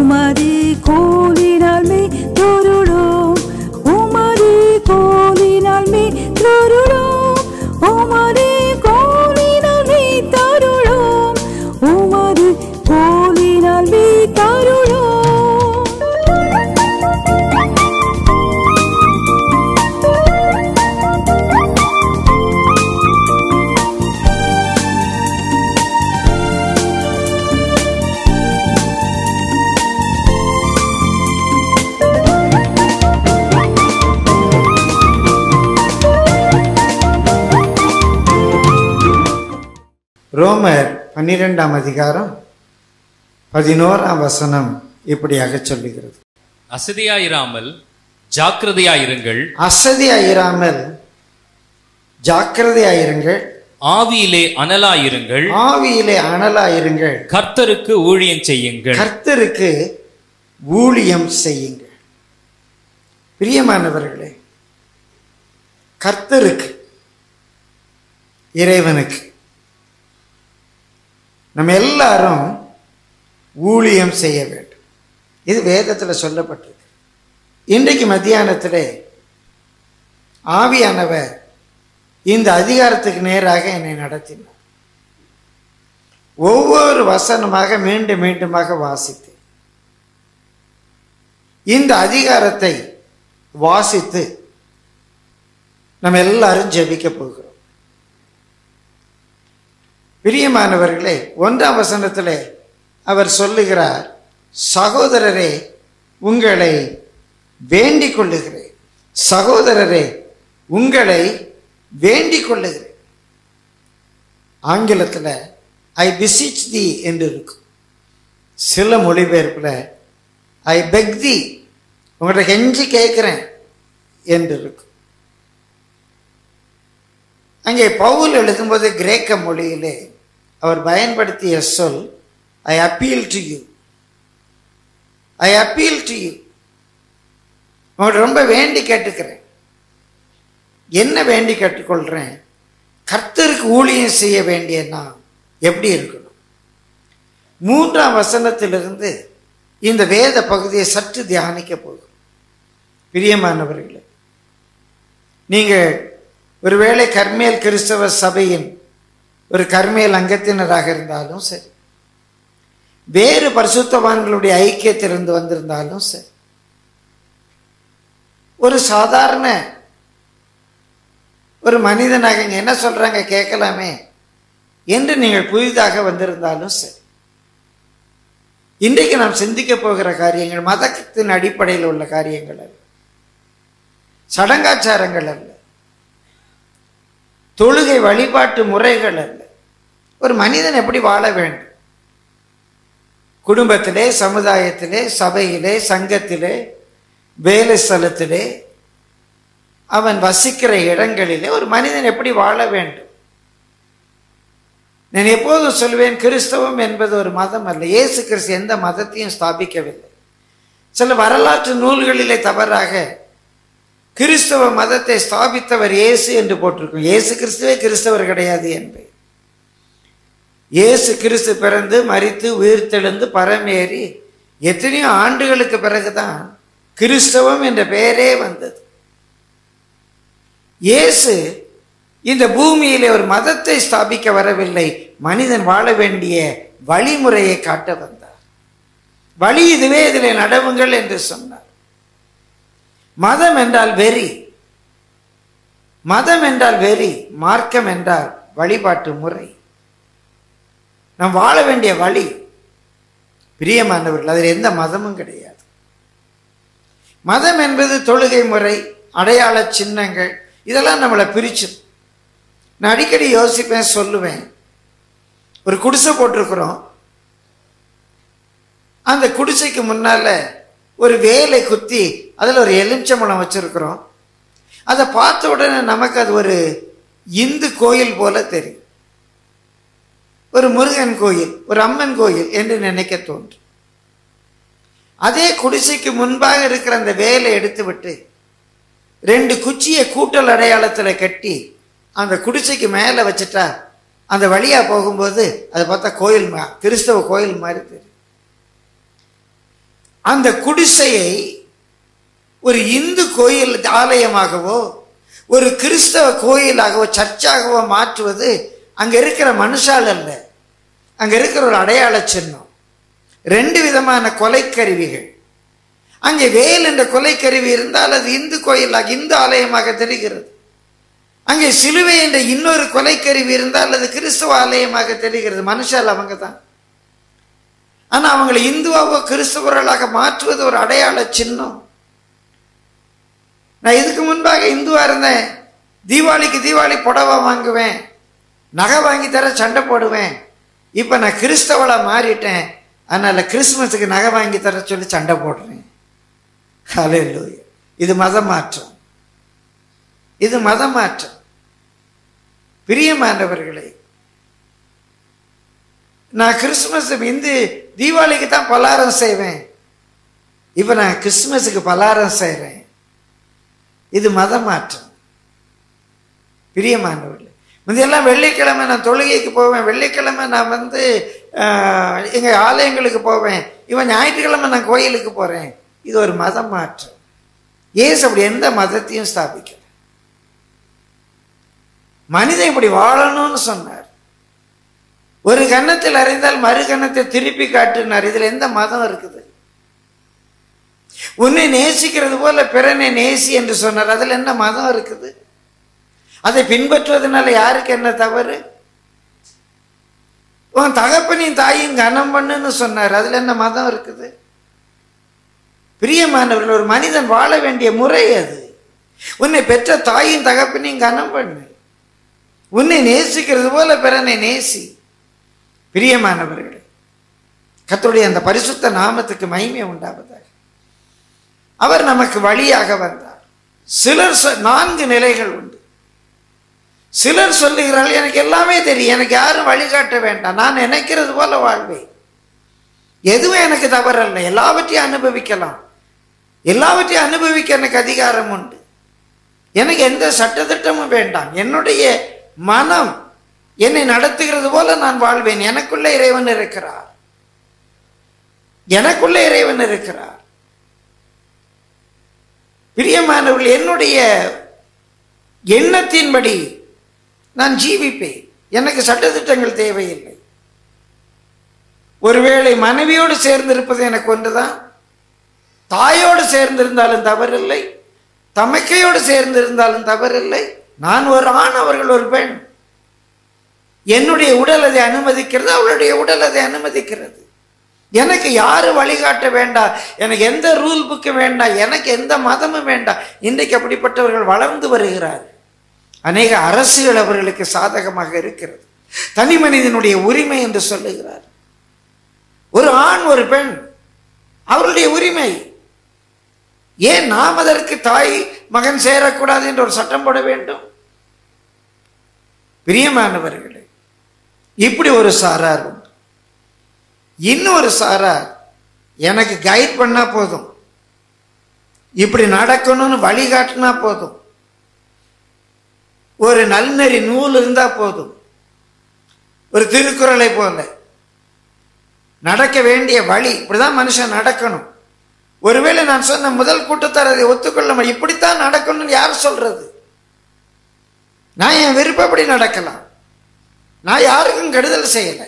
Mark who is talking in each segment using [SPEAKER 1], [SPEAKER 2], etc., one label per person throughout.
[SPEAKER 1] உமது கோலினால் மே தொருளோம் உமது கோலினால் மே தொருளோம் உமது கோலினால் மே தருளோம் உமது கோலினால் மே தருளோம்
[SPEAKER 2] ரோமர் பன்னிரெண்டாம் அதிகாரம் பதினோராம் வசனம் இப்படியாக சொல்லுகிறது
[SPEAKER 3] அசதியாயிராமல் ஜாக்கிரதையாயிருங்கள்
[SPEAKER 2] அசதியாயிராமல் ஜாக்கிரதையாயிருங்கள்
[SPEAKER 3] ஆவியிலே அனலாயிருங்கள்
[SPEAKER 2] ஆவியிலே அனலாயிருங்கள்
[SPEAKER 3] கர்த்தருக்கு ஊழியம் செய்யுங்கள்
[SPEAKER 2] கர்த்தருக்கு ஊழியம் செய்யுங்கள் பிரியமானவர்களே கர்த்தருக்கு இறைவனுக்கு நம்ம எல்லாரும் ஊழியம் செய்ய வேண்டும் இது வேதத்தில் சொல்லப்பட்டிருக்கு இன்றைக்கு மத்தியானத்திலே ஆவியானவர் இந்த அதிகாரத்துக்கு நேராக என்னை நடத்தினார் ஒவ்வொரு வசனமாக மீண்டும் மீண்டுமாக வாசித்து இந்த அதிகாரத்தை வாசித்து நம்ம எல்லாரும் ஜெபிக்க போகிறோம் பிரியமானவர்களே ஒன்றாம் வசனத்திலே அவர் சொல்லுகிறார் சகோதரரே உங்களை வேண்டிக் கொள்ளுகிறேன் சகோதரரே உங்களை வேண்டிக் கொள்ளுகிறேன் ஆங்கிலத்தில் ஐ பிசிச் தி என்று இருக்கும் சில மொழிபெயர்ப்பில் ஐ பெக் தி உங்கள்கிட்ட கெஞ்சி கேட்குறேன் என்று இருக்கும் அங்கே பவுல் எழுதும்போது கிரேக்க மொழியிலே அவர் பயன்படுத்திய சொல் I appeal to you I appeal to you உங்கள்ட்ட ரொம்ப வேண்டி கேட்டுக்கிறேன் என்ன வேண்டி கேட்டுக்கொள்கிறேன் கர்த்தருக்கு ஊழியம் செய்ய வேண்டிய நான் எப்படி இருக்கணும் மூன்றாம் வசனத்திலிருந்து இந்த வேத பகுதியை சற்று தியானிக்க போகிறோம் பிரியமானவர்களே நீங்கள் ஒருவேளை கர்மேல் கிறிஸ்தவ சபையின் ஒரு கர்மேல் அங்கத்தினராக இருந்தாலும் சரி வேறு பரிசுத்தவான்களுடைய ஐக்கியத்திலிருந்து வந்திருந்தாலும் சரி ஒரு சாதாரண ஒரு மனிதனாக இங்க என்ன சொல்றாங்க கேட்கலாமே என்று நீங்கள் புதிதாக வந்திருந்தாலும் சரி இன்றைக்கு நாம் சிந்திக்க போகிற காரியங்கள் மதத்தின் அடிப்படையில் உள்ள காரியங்கள் அல்ல சடங்காச்சாரங்கள் அல்ல தொழுகை வழிபாட்டு முறைகள் அல்ல ஒரு மனிதன் எப்படி வாழ வேண்டும் குடும்பத்திலே சமுதாயத்திலே சபையிலே சங்கத்திலே வேலை ஸ்தலத்திலே அவன் வசிக்கிற இடங்களிலே ஒரு மனிதன் எப்படி வாழ வேண்டும் நான் எப்போதும் சொல்வேன் கிறிஸ்தவம் என்பது ஒரு மதம் அல்ல இயேசு கிறிஸ்து எந்த மதத்தையும் ஸ்தாபிக்கவில்லை சில வரலாற்று நூல்களிலே தவறாக கிறிஸ்தவ மதத்தை ஸ்தாபித்தவர் இயேசு என்று போட்டிருக்கும் இயேசு கிறிஸ்துவே கிறிஸ்தவர் கிடையாது என்பது இயேசு கிறிஸ்து பிறந்து மரித்து உயிர்த்தெழுந்து பரமேறி எத்தனையோ ஆண்டுகளுக்கு பிறகுதான் கிறிஸ்தவம் என்ற பெயரே வந்தது இயேசு இந்த பூமியிலே ஒரு மதத்தை ஸ்தாபிக்க வரவில்லை மனிதன் வாழ வேண்டிய வழிமுறையை காட்ட வந்தார் வழி இதுவே இதிலே நடவுங்கள் என்று சொன்னார் மதம் என்றால் வெறி மதம் என்றால் வெறி மார்க்கம் என்றால் வழிபாட்டு முறை நாம் வாழ வேண்டிய வழி பிரியமானவர்கள் அதில் எந்த மதமும் கிடையாது மதம் என்பது தொழுகை முறை அடையாள சின்னங்கள் இதெல்லாம் நம்மளை பிரிச்சு நான் அடிக்கடி யோசிப்பேன் சொல்லுவேன் ஒரு குடிசை போட்டிருக்கிறோம் அந்த குடிசைக்கு முன்னால ஒரு வேலை குத்தி அதில் ஒரு எலுமிச்சம்பழம் வச்சிருக்கிறோம் அதை பார்த்த உடனே நமக்கு அது ஒரு இந்து கோயில் போல தெரியும் ஒரு முருகன் கோயில் ஒரு அம்மன் கோயில் என்று நினைக்க தோன்றும் அதே குடிசைக்கு முன்பாக இருக்கிற அந்த வேலை எடுத்து விட்டு ரெண்டு குச்சியை கூட்டல் அடையாளத்தில் கட்டி அந்த குடிசைக்கு மேலே வச்சுட்டா அந்த வழியாக போகும்போது அதை பார்த்தா கோயில் மா கிறிஸ்தவ கோயில் மாதிரி தெரியும் அந்த குடிசையை ஒரு இந்து கோயில் ஆலயமாகவோ ஒரு கிறிஸ்தவ கோயிலாகவோ சர்ச்சாகவோ மாற்றுவது அங்க இருக்கிற மனுஷால் அல்ல அங்க இருக்கிற ஒரு அடையாள சின்னம் ரெண்டு விதமான கொலைக்கருவிகள் அங்கே வேல் என்ற கொலைக்கருவி இருந்தால் அது இந்து கோயிலாக இந்து ஆலயமாக தெரிகிறது அங்கே சிலுவை என்ற இன்னொரு கொலைக்கருவி இருந்தால் அது கிறிஸ்துவ ஆலயமாக தெரிகிறது மனுஷால் அவங்க தான் ஆனா அவங்களை இந்துவாவோ கிறிஸ்தவர்களாக மாற்றுவது ஒரு அடையாள சின்னம் நான் இதுக்கு முன்பாக இந்துவா இருந்தேன் தீபாவளிக்கு தீபாவளி புடவை வாங்குவேன் நகை வாங்கி தர சண்டை போடுவேன் இப்ப நான் கிறிஸ்தவளா மாறிட்டேன் அதனால கிறிஸ்துமஸுக்கு நகை வாங்கி தர சொல்லி சண்டை போடுறேன் ஹalleluya இது மத மாற்றம் இது மத மாற்றம் பிரியமானவர்களே நான் கிறிஸ்துமஸ் இந்து தீபாவளிக்கு தான் பலாரம் செய்வேன் இப்ப நான் கிறிஸ்துமஸுக்கு பலாரம் செய்றேன் இது மத மாற்றம் பிரியமானவர்களே முந்தையெல்லாம் வெள்ளிக்கிழமை நான் தொழுகைக்கு போவேன் வெள்ளிக்கிழமை நான் வந்து ஆஹ், எங்க ஆலயங்களுக்கு போவேன் இவன் ஞாயிற்றுக்கிழமை நான் கோயிலுக்கு போறேன் இது ஒரு மத மாற்றம் ஏசு அப்படி எந்த மதத்தையும் ஸ்தாபிக்கல மனிதன் இப்படி வாழணும்னு சொன்னார் ஒரு கன்னத்தில் அறிந்தால் மறு கன்னத்தை திருப்பி காட்டுனார் இதுல எந்த மதம் இருக்குது உன்னை நேசிக்கிறது போல பிறனை நேசி என்று சொன்னார் அதுல என்ன மதம் இருக்குது அதை பின்பற்றுவதனால யாருக்கு என்ன தவறு உன் தகப்பனையும் தாயும் கனம் பண்ணுன்னு சொன்னார் அதுல என்ன மதம் இருக்குது பிரியமானவர்கள் ஒரு மனிதன் வாழ வேண்டிய முறை அது உன்னை பெற்ற தாயும் தகப்பனையும் கனம் பண்ணு உன்னை நேசிக்கிறது போல பிறனை நேசி பிரியமானவர்களே கர்த்தருடைய அந்த பரிசுத்த நாமத்துக்கு மகிமை உண்டாவதாக அவர் நமக்கு வழியாக வந்தார் சிலர் சொ- நான்கு நிலைகள் உண்டு சிலர் சொல்லுகிறார்கள் எனக்கு எல்லாமே தெரியும் எனக்கு யாரும் வழிகாட்ட வேண்டாம் நான் நினைக்கிறது போல வாழ்வேன் எதுவும் எனக்கு தவறல்ல எல்லாவற்றையும் அனுபவிக்கலாம் எல்லாவற்றையும் அனுபவிக்க எனக்கு அதிகாரம் உண்டு எனக்கு எந்த சட்டத்திட்டமும் வேண்டாம் என்னுடைய மனம் என்னை நடத்துகிறது போல நான் வாழ்வேன் எனக்குள்ள இறைவன் இருக்கிறார் எனக்குள்ள இறைவன் இருக்கிறார் பிரியமானவர்கள் என்னுடைய எண்ணத்தின்படி நான் ஜீவிப்பேன் எனக்கு சட்டத்திட்டங்கள் தேவையில்லை ஒருவேளை மனைவியோடு சேர்ந்திருப்பது எனக்கு ஒன்றுதான் தாயோடு சேர்ந்திருந்தாலும் தவறில்லை தமக்கையோடு சேர்ந்திருந்தாலும் தவறில்லை நான் ஒரு ஆண் அவர்கள் ஒரு பெண் என்னுடைய உடல் அதை அனுமதிக்கிறது அவளுடைய உடல் அதை அனுமதிக்கிறது எனக்கு யாரும் வழிகாட்ட வேண்டாம் எனக்கு எந்த ரூல் புக்கு வேண்டாம் எனக்கு எந்த மதமும் வேண்டாம் இன்றைக்கு அப்படிப்பட்டவர்கள் வளர்ந்து வருகிறார் அநேக அரசுகள் அவர்களுக்கு சாதகமாக இருக்கிறது தனி மனிதனுடைய உரிமை என்று சொல்லுகிறார் ஒரு ஆண் ஒரு பெண் அவருடைய உரிமை ஏன் நாம் அதற்கு தாய் மகன் சேரக்கூடாது என்று ஒரு சட்டம் போட வேண்டும் பிரியமானவர்களே இப்படி ஒரு சாரார் உண்டு இன்னொரு சாரார் எனக்கு கைட் பண்ணா போதும் இப்படி நடக்கணும்னு வழிகாட்டினா போதும் ஒரு நல்நெறி நூல் இருந்தா போதும் ஒரு திருக்குறளை போல நடக்க வேண்டிய வழி இப்படிதான் மனுஷன் நடக்கணும் ஒருவேளை நான் சொன்ன முதல் கூட்டத்தார் அதை ஒத்துக்கொள்ள மாட்டேன். இப்படித்தான் நடக்கணும்னு யார் சொல்றது நான் என் விருப்பப்படி நடக்கலாம் நான் யாருக்கும் கெடுதல் செய்யலை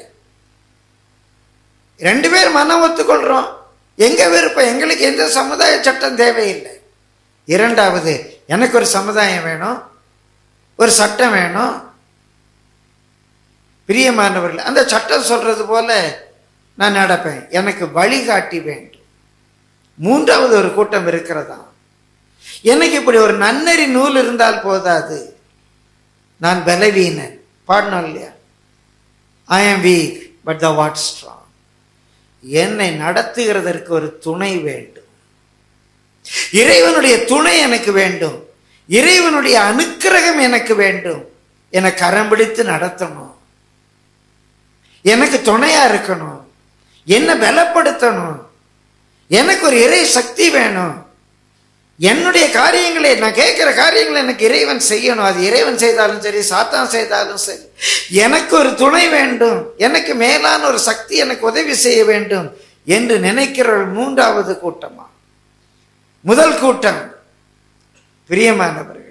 [SPEAKER 2] ரெண்டு பேர் மனம் ஒத்துக்கொள்றோம் எங்க விருப்பம் எங்களுக்கு எந்த சமுதாய சட்டம் தேவையில்லை இரண்டாவது எனக்கு ஒரு சமுதாயம் வேணும் ஒரு சட்டம் வேணும் பிரியமானவர்கள் அந்த சட்டம் சொல்றது போல நான் நடப்பேன் எனக்கு வழிகாட்டி வேண்டும் மூன்றாவது ஒரு கூட்டம் இருக்கிறதா எனக்கு இப்படி ஒரு நன்னறி நூல் இருந்தால் போதாது நான் பலவீனன் பாடணும் இல்லையா I am weak but the what strong என்னை நடத்துகிறதற்கு ஒரு துணை வேண்டும் இறைவனுடைய துணை எனக்கு வேண்டும் இறைவனுடைய அனுக்கிரகம் எனக்கு வேண்டும் என கரம் பிடித்து நடத்தணும் எனக்கு துணையா இருக்கணும் என்ன பலப்படுத்தணும் எனக்கு ஒரு இறை சக்தி வேணும் என்னுடைய காரியங்களை நான் கேட்கிற காரியங்களை எனக்கு இறைவன் செய்யணும் அது இறைவன் செய்தாலும் சரி சாத்தான் செய்தாலும் சரி எனக்கு ஒரு துணை வேண்டும் எனக்கு மேலான ஒரு சக்தி எனக்கு உதவி செய்ய வேண்டும் என்று நினைக்கிறவர்கள் மூன்றாவது கூட்டமா முதல் கூட்டம் பிரியமானவர்களே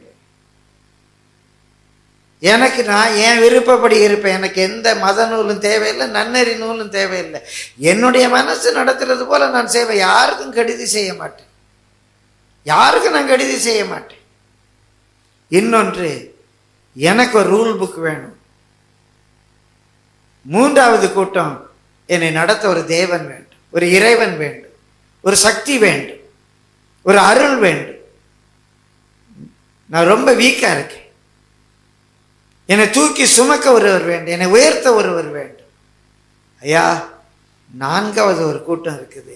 [SPEAKER 2] எனக்கு நான் என் விருப்பப்படி இருப்பேன் எனக்கு எந்த மத நூலும் தேவையில்லை நன்னறி நூலும் தேவையில்லை என்னுடைய மனசு நடத்துறது போல நான் செய்வேன் யாருக்கும் கடிதி செய்ய மாட்டேன் யாருக்கும் நான் கடிதி செய்ய மாட்டேன் இன்னொன்று எனக்கு ஒரு ரூல் புக் வேணும் மூன்றாவது கூட்டம் என்னை நடத்த ஒரு தேவன் வேண்டும் ஒரு இறைவன் வேண்டும் ஒரு சக்தி வேண்டும் ஒரு அருள் வேண்டும் நான் ரொம்ப வீக்கா இருக்கேன் என்னை தூக்கி சுமக்க ஒருவர் வேண்டும் என்னை உயர்த்த ஒருவர் வேண்டும் ஐயா நான்காவது ஒரு கூட்டம் இருக்குது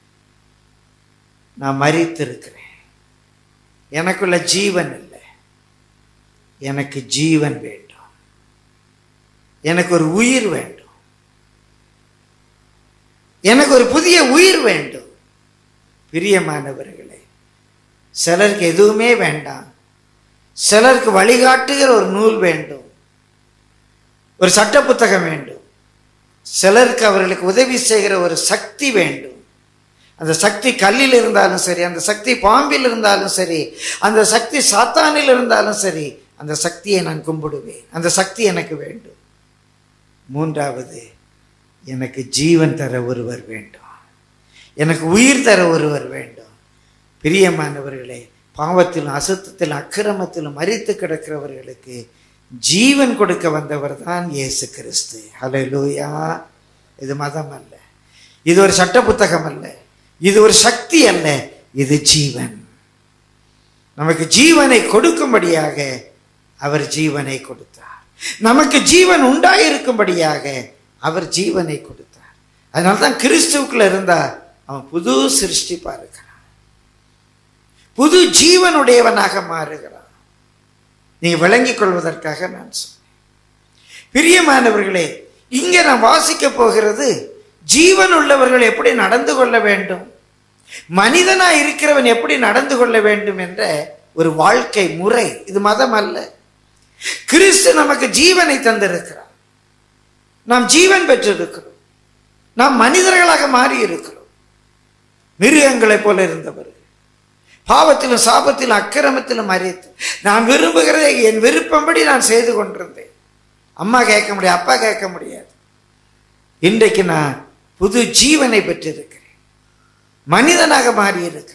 [SPEAKER 2] நான் மறித்து இருக்கிறேன் எனக்குள்ள ஜீவன் இல்லை எனக்கு ஜீவன் வேண்டும் எனக்கு ஒரு உயிர் வேண்டும் எனக்கு ஒரு புதிய உயிர் வேண்டும் பிரியமானவர்களே சிலருக்கு எதுவுமே வேண்டாம் சிலருக்கு வழிகாட்டுகிற ஒரு நூல் வேண்டும் ஒரு சட்ட புத்தகம் வேண்டும் சிலருக்கு அவர்களுக்கு உதவி செய்கிற ஒரு சக்தி வேண்டும் அந்த சக்தி கல்லில் இருந்தாலும் சரி அந்த சக்தி பாம்பில் இருந்தாலும் சரி அந்த சக்தி சாத்தானில் இருந்தாலும் சரி அந்த சக்தியை நான் கும்பிடுவேன் அந்த சக்தி எனக்கு வேண்டும் மூன்றாவது எனக்கு ஜீவன் தர ஒருவர் வேண்டும் எனக்கு உயிர் தர ஒருவர் வேண்டும் பிரியமானவர்களே பாவத்திலும் அசுத்தத்திலும் அக்கிரமத்திலும் மறித்து கிடக்கிறவர்களுக்கு ஜீவன் கொடுக்க வந்தவர் தான் இயேசு கிறிஸ்து ஹalleluya இது மதம் அல்ல இது ஒரு சட்ட புத்தகம் அல்ல இது ஒரு சக்தி அல்ல இது ஜீவன் நமக்கு ஜீவனை கொடுக்கும்படியாக அவர் ஜீவனை கொடுத்தார் நமக்கு ஜீவன் உண்டாயிருக்கும்படியாக அவர் ஜீவனை கொடுத்தார் அதனால தான் கிறிஸ்துவுக்குள்ள இருந்தா அவன் புது சிருஷ்டிப்பா இருக்கிறான் புது ஜீவனுடையவனாக மாறுகிறான் நீங்க விளங்கிக் கொள்வதற்காக நான் சொன்னேன் பிரியமானவர்களே இங்கே நான் வாசிக்க போகிறது ஜீவன் உள்ளவர்கள் எப்படி நடந்து கொள்ள வேண்டும் மனிதனா இருக்கிறவன் எப்படி நடந்து கொள்ள வேண்டும் என்ற ஒரு வாழ்க்கை முறை இது மதம் அல்ல கிறிஸ்து நமக்கு ஜீவனை தந்திருக்கிறார் நாம் ஜீவன் பெற்றிருக்கிறோம் நாம் மனிதர்களாக மாறி இருக்கிறோம் மிருகங்களைப் போல இருந்தவர்கள் பாவத்திலும் சாபத்திலும் அக்கிரமத்திலும் மறைத்து நான் விரும்புகிறதை என் விருப்பம்படி நான் செய்து கொண்டிருந்தேன் அம்மா கேட்க முடியாது அப்பா கேட்க முடியாது இன்றைக்கு நான் புது ஜீவனை பெற்றிருக்கிறேன் மனிதனாக மாறி இருக்கிறேன்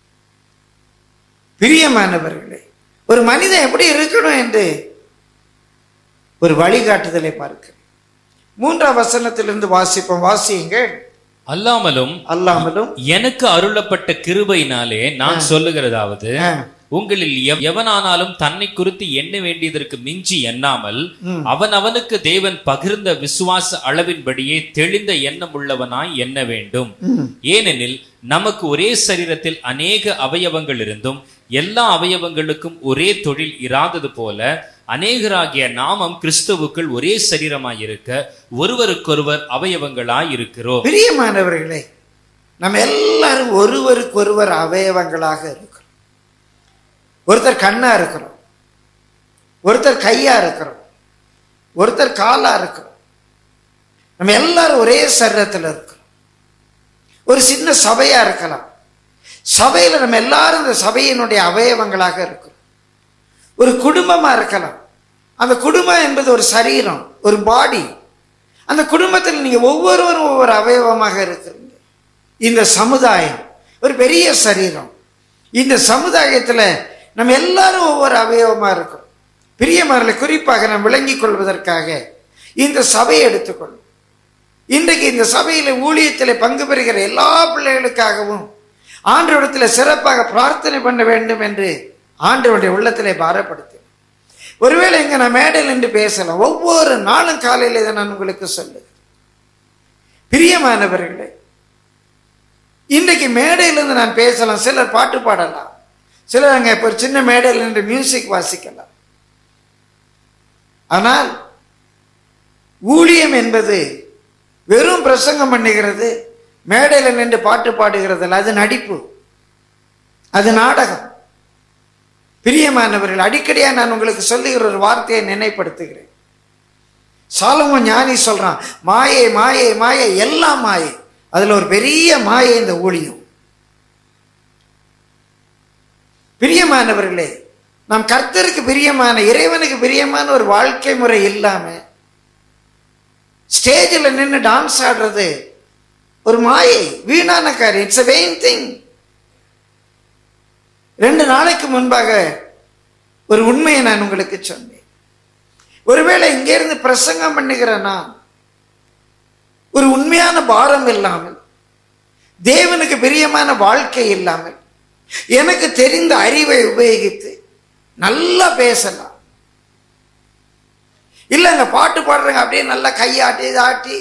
[SPEAKER 2] பிரியமானவர்களே ஒரு மனிதன் எப்படி இருக்கணும் என்று ஒரு வழிகாட்டுதலை பார்க்கிறேன் மூன்றாம் வசனத்திலிருந்து வாசிப்போம் வாசியுங்கள்
[SPEAKER 3] அல்லாமலும்
[SPEAKER 2] அல்லாமலும்
[SPEAKER 3] எனக்கு அருளப்பட்ட கிருபையினாலே நான் சொல்லுகிறதாவது
[SPEAKER 2] ஆ,
[SPEAKER 3] உங்களில் எவ- எவனானாலும் தன்னை குறித்து எண்ண வேண்டியதற்கு மிஞ்சி எண்ணாமல்
[SPEAKER 2] ம்.
[SPEAKER 3] அவன் அவனுக்கு தேவன் பகிர்ந்த விசுவாச அளவின்படியே தெளிந்த எண்ணம் உள்ளவனாய் எண்ண வேண்டும்
[SPEAKER 2] ம்,
[SPEAKER 3] ஏனெனில் நமக்கு ஒரே சரீரத்தில் அநேக அவயவங்கள் இருந்தும் எல்லா அவயவங்களுக்கும் ஒரே தொழில் இராதது போல அநேகராகிய நாமம் கிறிஸ்துவுக்குள் ஒரே சரீரமாய் இருக்க ஒருவருக்கொருவர் அவயவங்களாய் இருக்கிறோம்
[SPEAKER 2] பிரியமானவர்களே நம்ம எல்லாரும் ஒருவருக்கொருவர் அவயவங்களாக இருக்கிறோம் ஒருத்தர் கண்ணா இருக்கிறோம் ஒருத்தர் கையா இருக்கிறோம் ஒருத்தர் காலா இருக்கிறோம் நம்ம எல்லாரும் ஒரே சரீரத்தில் இருக்கிறோம் ஒரு சின்ன சபையா இருக்கலாம் சபையில நம்ம எல்லாரும் இந்த சபையினுடைய அவயவங்களாக இருக்கிறோம் ஒரு குடும்பமா இருக்கலாம் அந்த குடும்பம் என்பது ஒரு சரீரம் ஒரு பாடி அந்த குடும்பத்தில் நீங்க ஒவ்வொருவரும் ஒவ்வொரு அவயவமாக இருக்கிறீங்க இந்த சமுதாயம் ஒரு பெரிய சரீரம் இந்த சமுதாயத்துல நம்ம எல்லாரும் ஒவ்வொரு அவயவமா இருக்கிறோம் பிரியமாரில் குறிப்பாக நாம் விளங்கிக் கொள்வதற்காக இந்த சபையை எடுத்துக்கொள்ளும் இன்றைக்கு இந்த சபையில ஊழியத்தில் பங்கு பெறுகிற எல்லா பிள்ளைகளுக்காகவும் ஆண்டவரிடத்தில் சிறப்பாக பிரார்த்தனை பண்ண வேண்டும் என்று ஆண்டவருடைய உள்ளத்திலே பாரப்படுத்து ஒருவேளை இங்க நான் மேடையில் நின்று பேசலாம் ஒவ்வொரு நாளும் காலையில் இதை நான் உங்களுக்கு சொல்லுகிறேன் பிரியமானவர்களே இன்றைக்கு மேடையிலிருந்து நான் பேசலாம் சிலர் பாட்டு பாடலாம் சிலர் அங்கே இப்போ ஒரு சின்ன மேடையில் நின்று மியூசிக் வாசிக்கலாம் ஆனால் ஊழியம் என்பது வெறும் பிரசங்கம் பண்ணுகிறது மேடையில் நின்று பாட்டு பாடுகிறதில்ல அது நடிப்பு அது நாடகம் பிரியமானவர்கள் அடிக்கடியா நான் உங்களுக்கு சொல்லுகிற ஒரு வார்த்தையை நினைப்படுத்துகிறேன் சாலமோன் ஞானி சொல்றான் மாயை மாயை மாயை எல்லாம் மாயை அதுல ஒரு பெரிய மாயை இந்த ஊழியம் பிரியமானவர்களே நாம் கர்த்தருக்கு பிரியமான இறைவனுக்கு பிரியமான ஒரு வாழ்க்கை முறை இல்லாம ஸ்டேஜில் நின்று டான்ஸ் ஆடுறது ஒரு மாயை வீணான காரியம் இட்ஸ் வெயின் திங் ரெண்டு நாளைக்கு முன்பாக ஒரு உண்மையை நான் உங்களுக்கு சொன்னேன் ஒருவேளை இங்கிருந்து பிரசங்கம் பண்ணுகிற நான் ஒரு உண்மையான பாரம் இல்லாமல் தேவனுக்கு பிரியமான வாழ்க்கை இல்லாமல் எனக்கு தெரிந்த அறிவை உபயோகித்து நல்லா பேசலாம் இல்லைங்க பாட்டு பாடுறேங்க அப்படியே நல்லா கையாட்டி இதாட்டி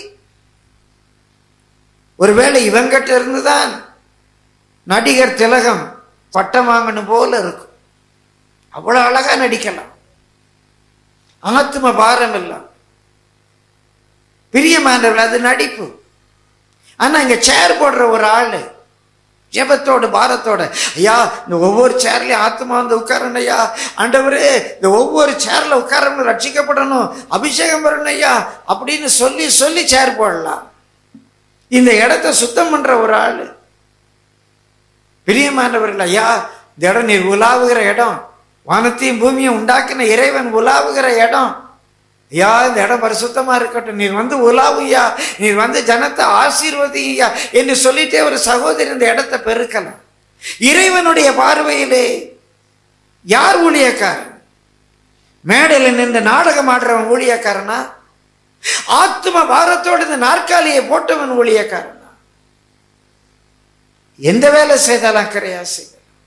[SPEAKER 2] ஒருவேளை இவங்கிட்ட இருந்துதான் நடிகர் திலகம் பட்டம் வாங்கணும் போல இருக்கும் அவ்வளவு அழகா நடிக்கலாம் ஆத்ம பாரம் எல்லாம் பிரியமானவர்கள் அது நடிப்பு ஆனா இங்க சேர் போடுற ஒரு ஆளு ஜெபத்தோடு பாரத்தோட ஐயா இந்த ஒவ்வொரு சேர்லயும் ஆத்மா வந்து உட்காரணும் ஐயா ஆண்டவரே இந்த ஒவ்வொரு சேர்ல உட்காரணும் ரட்சிக்கப்படணும் அபிஷேகம் வரணும் ஐயா அப்படின்னு சொல்லி சொல்லி சேர் போடலாம் இந்த இடத்த சுத்தம் பண்ற ஒரு ஆளு பிரியமானவர்கள் ஐயா இந்த இடம் நீர் உலாவுகிற இடம் வானத்தையும் பூமியும் உண்டாக்கின இறைவன் உலாவுகிற இடம் ஐயா இந்த இடம் பரிசுத்தமா இருக்கட்டும் நீர் வந்து உலாவுயா நீர் வந்து ஜனத்தை ஆசீர்வதியா என்று சொல்லிட்டே ஒரு சகோதரி இந்த இடத்தை பெருக்கலாம் இறைவனுடைய பார்வையிலே யார் ஊழியக்காரன் மேடையில் நின்று நாடகம் ஆடுறவன் ஊழியக்காரனா ஆத்ம பாரத்தோடு இந்த நாற்காலியை போட்டவன் ஊழியக்காரனா எந்த வேலை செய்தாலும் அக்கறையா செய்ய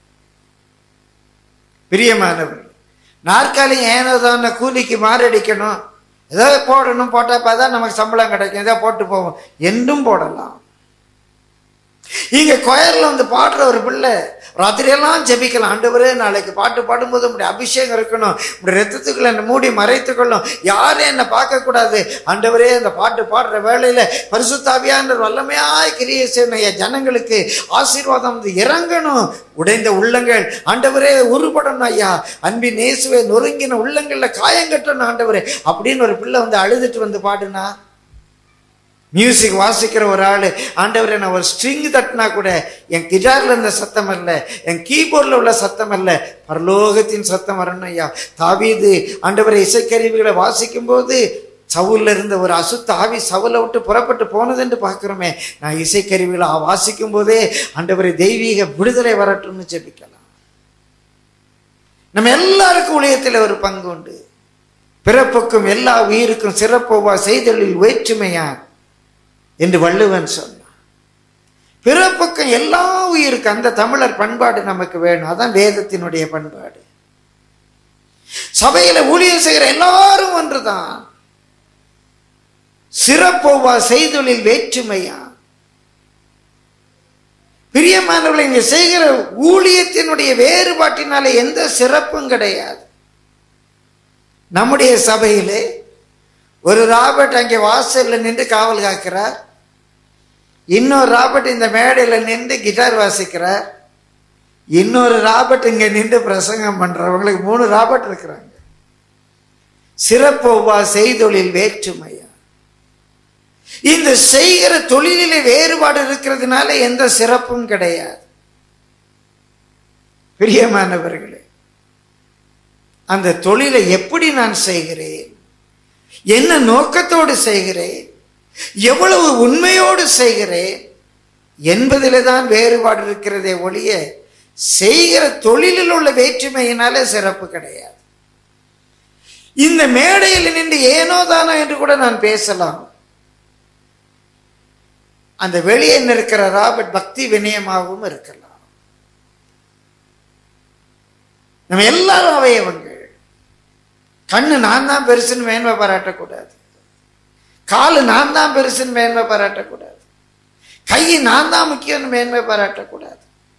[SPEAKER 2] பிரியமானவர்கள் நாற்காலி ஏனோதான கூலிக்கு மாரடிக்கணும் ஏதோ போடணும் போட்டப்ப தான் நமக்கு சம்பளம் கிடைக்கும் ஏதோ போட்டு போவோம் என்றும் போடலாம் இங்க கொயர்ல வந்து பாடுற ஒரு பிள்ளை ராத்திரியெல்லாம் ஜெபிக்கலாம் ஆண்டவரே நாளைக்கு பாட்டு பாடும்போது உடைய அபிஷேகம் இருக்கணும் உடைய ரத்தத்துக்குள்ள என்னை மூடி மறைத்துக்கொள்ளும் யாரும் என்னை பார்க்க கூடாது ஆண்டவரே அந்த பாட்டு பாடுற வேளையில பரிசுத்தாவியான வல்லமையாய் கிரியை செய்யணும் என் ஜனங்களுக்கு ஆசீர்வாதம் வந்து இறங்கணும் உடைந்த உள்ளங்கள் ஆண்டவரே உருப்படணும் ஐயா அன்பின் நேசுவை நொறுங்கின உள்ளங்கள்ல காயங்கட்டணும் ஆண்டவரே அப்படின்னு ஒரு பிள்ளை வந்து அழுதுட்டு வந்து பாடுனா மியூசிக் வாசிக்கிற ஒரு ஆள் ஆண்டவரே நான் ஒரு ஸ்ட்ரிங் தட்டினா கூட என் கிட்டாரில் இருந்த சத்தம் அல்ல என் கீபோர்டில் உள்ள சத்தம் அல்ல பரலோகத்தின் சத்தம் வரணும் ஐயா தாவீது ஆண்டவரை இசைக்கருவிகளை வாசிக்கும் போது சவுல்ல இருந்த ஒரு அசுத்த ஆவி சவுலை விட்டு புறப்பட்டு போனதுன்னு பார்க்குறோமே நான் இசைக்கருவிகளை வாசிக்கும் போதே ஆண்டவரை தெய்வீக விடுதலை வரட்டும்னு ஜெபிக்கலாம் நம்ம எல்லாருக்கும் உலகத்தில் ஒரு பங்கு உண்டு பிறப்புக்கும் எல்லா உயிருக்கும் சிறப்போவா செய்தலில் வேற்றுமையான் என்று வள்ளுவன் சொன்னான் பிறப்புக்கும் எல்லா உயிருக்கு அந்த தமிழர் பண்பாடு நமக்கு வேணும் அதான் வேதத்தினுடைய பண்பாடு சபையில ஊழியம் செய்கிற எல்லாரும் ஒன்றுதான் சிறப்போவா செய்தொழில் வேற்றுமையா பிரியமானவர்களை இங்க செய்கிற ஊழியத்தினுடைய வேறுபாட்டினால எந்த சிறப்பும் கிடையாது நம்முடைய சபையிலே ஒரு ராபர்ட் அங்கே வாசல்ல நின்று காவல் காக்கிறார் இன்னொரு ராபர்ட் இந்த மேடையில் நின்று கிட்டார் வாசிக்கிறார் இன்னொரு ராபர்ட் இங்க நின்று பிரசங்கம் பண்றவங்களுக்கு மூணு ராபர்ட் இருக்கிறாங்க சிறப்போவா செய்தொழில் வேற்றுமையா இந்த செய்கிற தொழிலிலே வேறுபாடு இருக்கிறதுனால எந்த சிறப்பும் கிடையாது பிரியமானவர்களே அந்த தொழிலை எப்படி நான் செய்கிறேன் என்ன நோக்கத்தோடு செய்கிறேன் எவ்வளவு உண்மையோடு செய்கிறேன் என்பதிலே தான் வேறுபாடு இருக்கிறதே ஒழிய செய்கிற தொழிலில் உள்ள வேற்றுமையினாலே சிறப்பு கிடையாது இந்த மேடையில் நின்று ஏனோ தானோ என்று கூட நான் பேசலாம் அந்த வெளியே இருக்கிற ராபர்ட் பக்தி வினயமாகவும் இருக்கலாம் நம்ம எல்லாரும் அவயவங்கள் கண்ணு நான் தான் பெருசுன்னு மேன்மை பாராட்டக்கூடாது காலு நான் தான் பெருசுன்னு மேன்மை பாராட்டக்கூடாது கை நான் தான் முக்கியம்னு மேன்மை பாராட்டக்கூடாது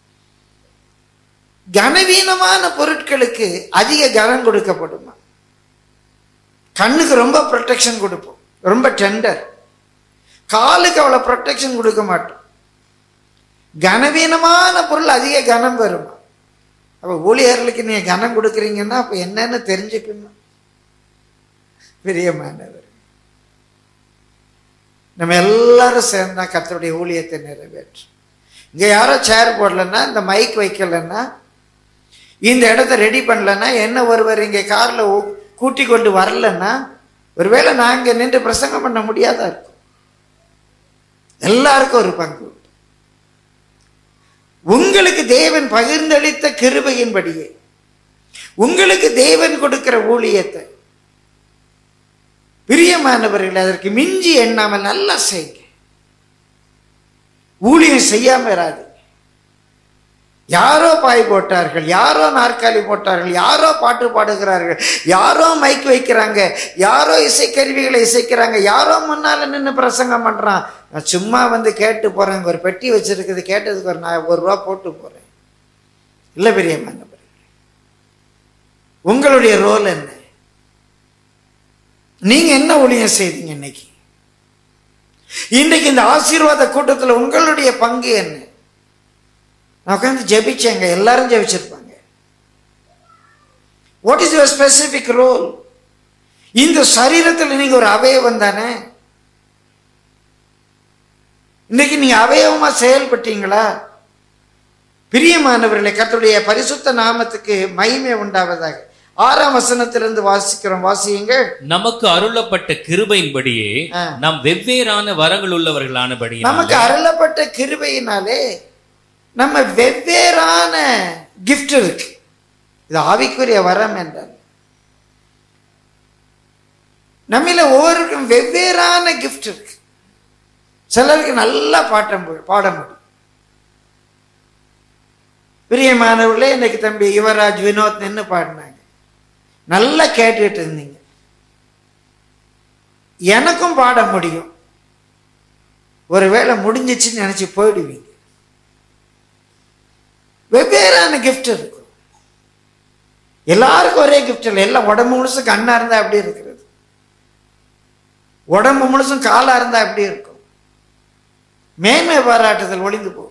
[SPEAKER 2] கனவீனமான பொருட்களுக்கு அதிக கனம் கொடுக்கப்படுமா கண்ணுக்கு ரொம்ப ப்ரொடெக்ஷன் கொடுப்போம் ரொம்ப டெண்டர் காலுக்கு அவ்வளோ ப்ரொடெக்ஷன் கொடுக்க மாட்டோம் கனவீனமான பொருள் அதிக கனம் வருமா அப்போ ஊழியர்களுக்கு நீங்கள் கனம் கொடுக்குறீங்கன்னா அப்போ என்னன்னு தெரிஞ்சுக்கணும் பிரியமானவர் நம்ம எல்லாரும் சேர்ந்தா கர்த்தருடைய ஊழியத்தை நிறைவேற்றும் இங்க யாரோ சேர் போடலன்னா இந்த மைக் வைக்கலன்னா இந்த இடத்த ரெடி பண்ணலன்னா என்ன ஒருவர் இங்கே கார்ல கூட்டி கொண்டு வரலன்னா ஒருவேளை நான் இங்க நின்று பிரசங்கம் பண்ண முடியாதா இருக்கும் எல்லாருக்கும் ஒரு பங்கு உண்டு. உங்களுக்கு தேவன் பகிர்ந்தளித்த கிருபையின்படியே உங்களுக்கு தேவன் கொடுக்கிற ஊழியத்தை பிரியமானவர்கள் அதற்கு மிஞ்சி எண்ணாமல் நல்லா செய்யுங்க ஊழியம் செய்யாம இராது யாரோ பாய் போட்டார்கள் யாரோ நாற்காலி போட்டார்கள் யாரோ பாட்டு பாடுகிறார்கள் யாரோ மைக் வைக்கிறாங்க யாரோ இசைக்கருவிகளை இசைக்கிறாங்க யாரோ முன்னால நின்று பிரசங்கம் பண்றான் நான் சும்மா வந்து கேட்டு போறேன் ஒரு பெட்டி வச்சிருக்குது கேட்டதுக்கு ஒரு நான் ஒரு ரூபா போட்டு போறேன் இல்லை பெரியம்மா உங்களுடைய ரோல் என்ன நீங்க என்ன ஊழியம் செய்தீங்க இன்னைக்கு இன்னைக்கு இந்த ஆசீர்வாத கூட்டத்தில் உங்களுடைய பங்கு என்ன நான் உட்காந்து ஜெபிச்சேங்க எல்லாரும் ஜெபிச்சிருப்பாங்க what is your specific role இந்த சரீரத்தில் நீங்க ஒரு அவயவம் தானே இன்னைக்கு நீங்க அவயவமா செயல்பட்டீங்களா பிரியமானவர்களே கர்த்தருடைய பரிசுத்த நாமத்துக்கு மகிமை உண்டாவதாக ஆறாம் வசனத்திலிருந்து வாசிக்கிறோம் வாசியுங்கள்
[SPEAKER 3] நமக்கு அருளப்பட்ட கிருபையின்படியே
[SPEAKER 2] ஆ.
[SPEAKER 3] நாம் வெவ்வேறான வரங்கள் உள்ளவர்களானபடி
[SPEAKER 2] நமக்கு அருளப்பட்ட கிருபையினாலே நம்ம வெவ்வேறான gift இருக்கு இது ஆவிக்குரிய வரம் என்றால் நம்மில ஒவ்வொருக்கும் வெவ்வேறான gift இருக்கு சிலருக்கு நல்லா பாட்ட மு- பாட முடியும் பிரியமானவர்களே இன்னைக்கு தம்பி யுவராஜ் வினோத் நின்று பாடினாங்க நல்லா கேட்டுட்டு இருந்தீங்க எனக்கும் பாட முடியும் ஒருவேளை முடிஞ்சிச்சுன்னு நினைச்சு போயிடுவீங்க வெவ்வேறான gift இருக்கும் எல்லாருக்கும் ஒரே gift இல்லை எல்லாம் உடம்பு முழுசும் கண்ணா இருந்தா அப்படி இருக்கிறது உடம்பு முழுசும் காலா இருந்தா அப்படி இருக்கும் மேன்மை பாராட்டுதல் ஒளிந்து போகும்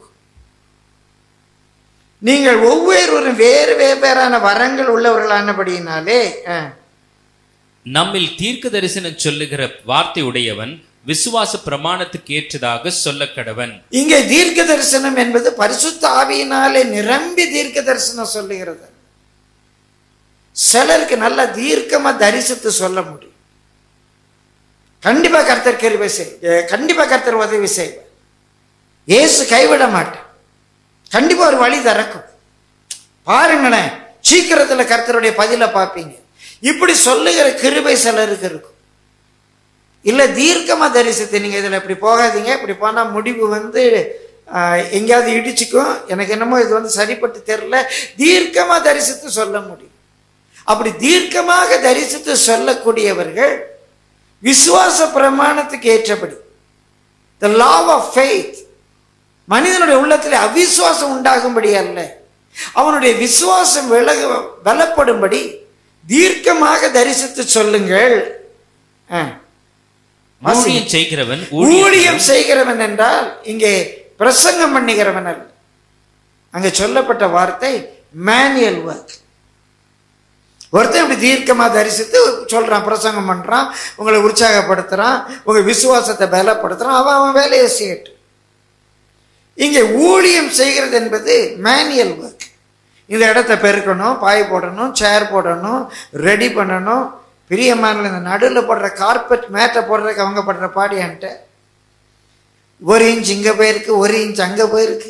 [SPEAKER 2] நீங்கள் ஒவ்வொருவரும் வேறு வெவ்வேறான வரங்கள் உள்ளவர்களானபடியினாலே ஆ,
[SPEAKER 3] நம்மில் தீர்க்க தரிசனம் சொல்லுகிற வார்த்தை உடையவன் விசுவாச பிரமாணத்துக்கு ஏற்றதாக சொல்ல கடவன்
[SPEAKER 2] இங்கே தீர்க்க தரிசனம் என்பது பரிசுத்த ஆவியினாலே நிரம்பி தீர்க்க தரிசனம் சொல்லுகிறது சிலருக்கு நல்ல தீர்க்கமா தரிசித்து சொல்ல முடியும் கண்டிப்பா கர்த்தர் கிருபை செய் அஹ் கண்டிப்பா கர்த்தர் உதவி செய்வார் இயேசு கைவிட மாட்டார் கண்டிப்பா ஒரு வழி திறக்கும் பாருங்களேன் சீக்கிரத்துல கர்த்தருடைய பதிலை பார்ப்பீங்க இப்படி சொல்லுகிற கிருபை சிலருக்கு இருக்கும் இல்ல தீர்க்கமா தரிசித்து நீங்க இதுல இப்படி போகாதீங்க இப்படி போனா முடிவு வந்து ஆஹ், எங்கேயாவது இடிச்சுக்கும் எனக்கு என்னமோ இது வந்து சரிப்பட்டு தெரியல தீர்க்கமா தரிசித்து சொல்ல முடியும் அப்படி தீர்க்கமாக தரிசித்து சொல்லக்கூடியவர்கள் விசுவாச பிரமாணத்துக்கு ஏற்றபடி த law ஆஃப் ஃபெய்த் மனிதனுடைய உள்ளத்தில் அவிசுவாசம் உண்டாகும்படி அல்ல அவனுடைய விசுவாசம் விலக பலப்படும்படி தீர்க்கமாக தரிசித்து சொல்லுங்கள் ஆ. வாசிங்க.
[SPEAKER 3] ஊழியம் செய்கிறவன்
[SPEAKER 2] ஊழியம் செய்கிறவன் என்றால் இங்கே பிரசங்கம் பண்ணுகிறவன் அல்ல அங்க சொல்லப்பட்ட வார்த்தை மேனுவல் ஒர்க் ஒருத்தன் இப்படி தீர்க்கமா தரிசித்து சொல்றான் பிரசங்கம் பண்றான் உங்களை உற்சாகப்படுத்துறான் உங்க விசுவாசத்தை பலப்படுத்துறான் அவன் அவன் வேலையை செய்யட்டும் இங்கே ஊழியம் செய்கிறது என்பது மேனுவல் ஒர்க் இந்த இடத்த பெருக்கணும் பாய் போடணும் சேர் போடணும் ரெடி பண்ணணும் பிரியமான இந்த நடுவில் போடுற கார்பெட் மேட்டை போடுறதுக்கு அவங்க படுற பாடி என்கிட்ட ஒரு இன்ச் இங்க போயிருக்கு ஒரு இன்ச் அங்க போயிருக்கு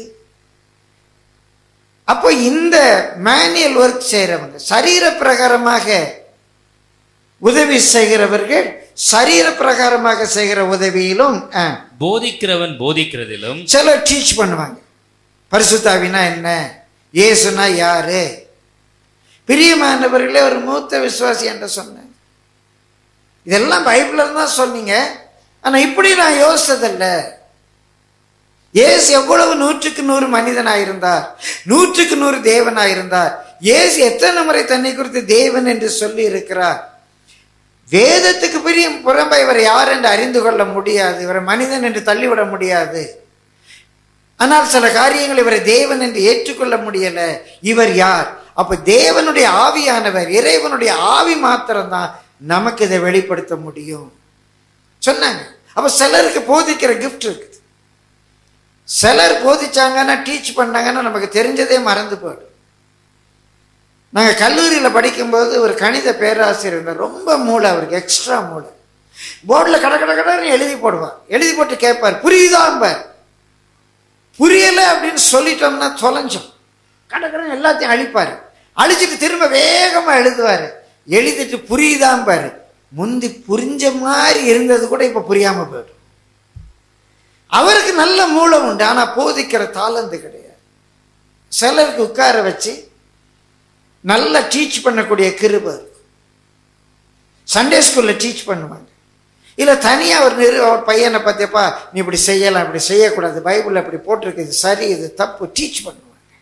[SPEAKER 2] அப்போ இந்த மேனுவல் ஒர்க் செய்கிறவங்க சரீர பிரகாரமாக உதவி செய்கிறவர்கள் சரீர பிரகாரமாக செய்கிற உதவியிலும் ஆ,
[SPEAKER 3] போதிக்கிறவன் போதிக்கிறதிலும்
[SPEAKER 2] சிலர் டீச் பண்ணுவாங்க பரிசுத்தாவினா என்ன இயேசுனா யாரு பிரியமானவர்களே ஒரு மூத்த விசுவாசி என்று சொன்னேன் இதெல்லாம் பைபிள்ல தான் சொன்னீங்க ஆனா இப்படி நான் யோசிச்சதில்ல இயேசு எவ்வளவு நூற்றுக்கு நூறு மனிதனாயிருந்தார் நூற்றுக்கு நூறு தேவனாயிருந்தார் இயேசு எத்தனை முறை தன்னை குறித்து தேவன் என்று சொல்லி இருக்கிறார் வேதத்துக்கு பெரிய புறம்பை இவர் யார் என்று அறிந்து கொள்ள முடியாது இவரை மனிதன் என்று தள்ளிவிட முடியாது ஆனால் சில காரியங்கள் இவரை தேவன் என்று ஏற்றுக்கொள்ள முடியல இவர் யார் அப்ப தேவனுடைய ஆவியானவர் இறைவனுடைய ஆவி மாத்திரம்தான் நமக்கு இதை வெளிப்படுத்த முடியும் சொன்னாங்க அப்ப சிலருக்கு போதிக்கிற கிஃப்ட் இருக்குது சிலர் போதிச்சாங்கன்னா டீச் பண்ணாங்கன்னா நமக்கு தெரிஞ்சதே மறந்து போயிடும் நாங்கள் கல்லூரியில் படிக்கும்போது ஒரு கணித பேராசிரியர் இருந்தார் ரொம்ப மூளை அவருக்கு எக்ஸ்ட்ரா மூளை போர்டில் கட கட கடன்னு எழுதி போடுவார் எழுதி போட்டு கேட்பார் புரியுதாம்பார் புரியலை அப்படின்னு சொல்லிட்டோம்னா தொலைஞ்சோம் கட கடன்னு எல்லாத்தையும் அழிப்பார் அழிச்சிட்டு திரும்ப வேகமாக எழுதுவார் எழுதிட்டு புரியுதாம்பார் முந்தி புரிஞ்ச மாதிரி இருந்தது கூட இப்போ புரியாமல் போயிடும் அவருக்கு நல்ல மூளை உண்டு ஆனால் போதிக்கிற தாளந்து கிடையாது சிலருக்கு உட்கார வச்சு நல்லா டீச் பண்ணக்கூடிய கிருபை இருக்கும் சண்டே ஸ்கூலில் டீச் பண்ணுவாங்க இல்லை தனியாக ஒரு நிறு ஒரு பையனை பார்த்தியப்பா நீ இப்படி செய்யலாம் இப்படி செய்யக்கூடாது பைபிளில் அப்படி போட்டிருக்கு இது சரி இது தப்பு டீச் பண்ணுவாங்க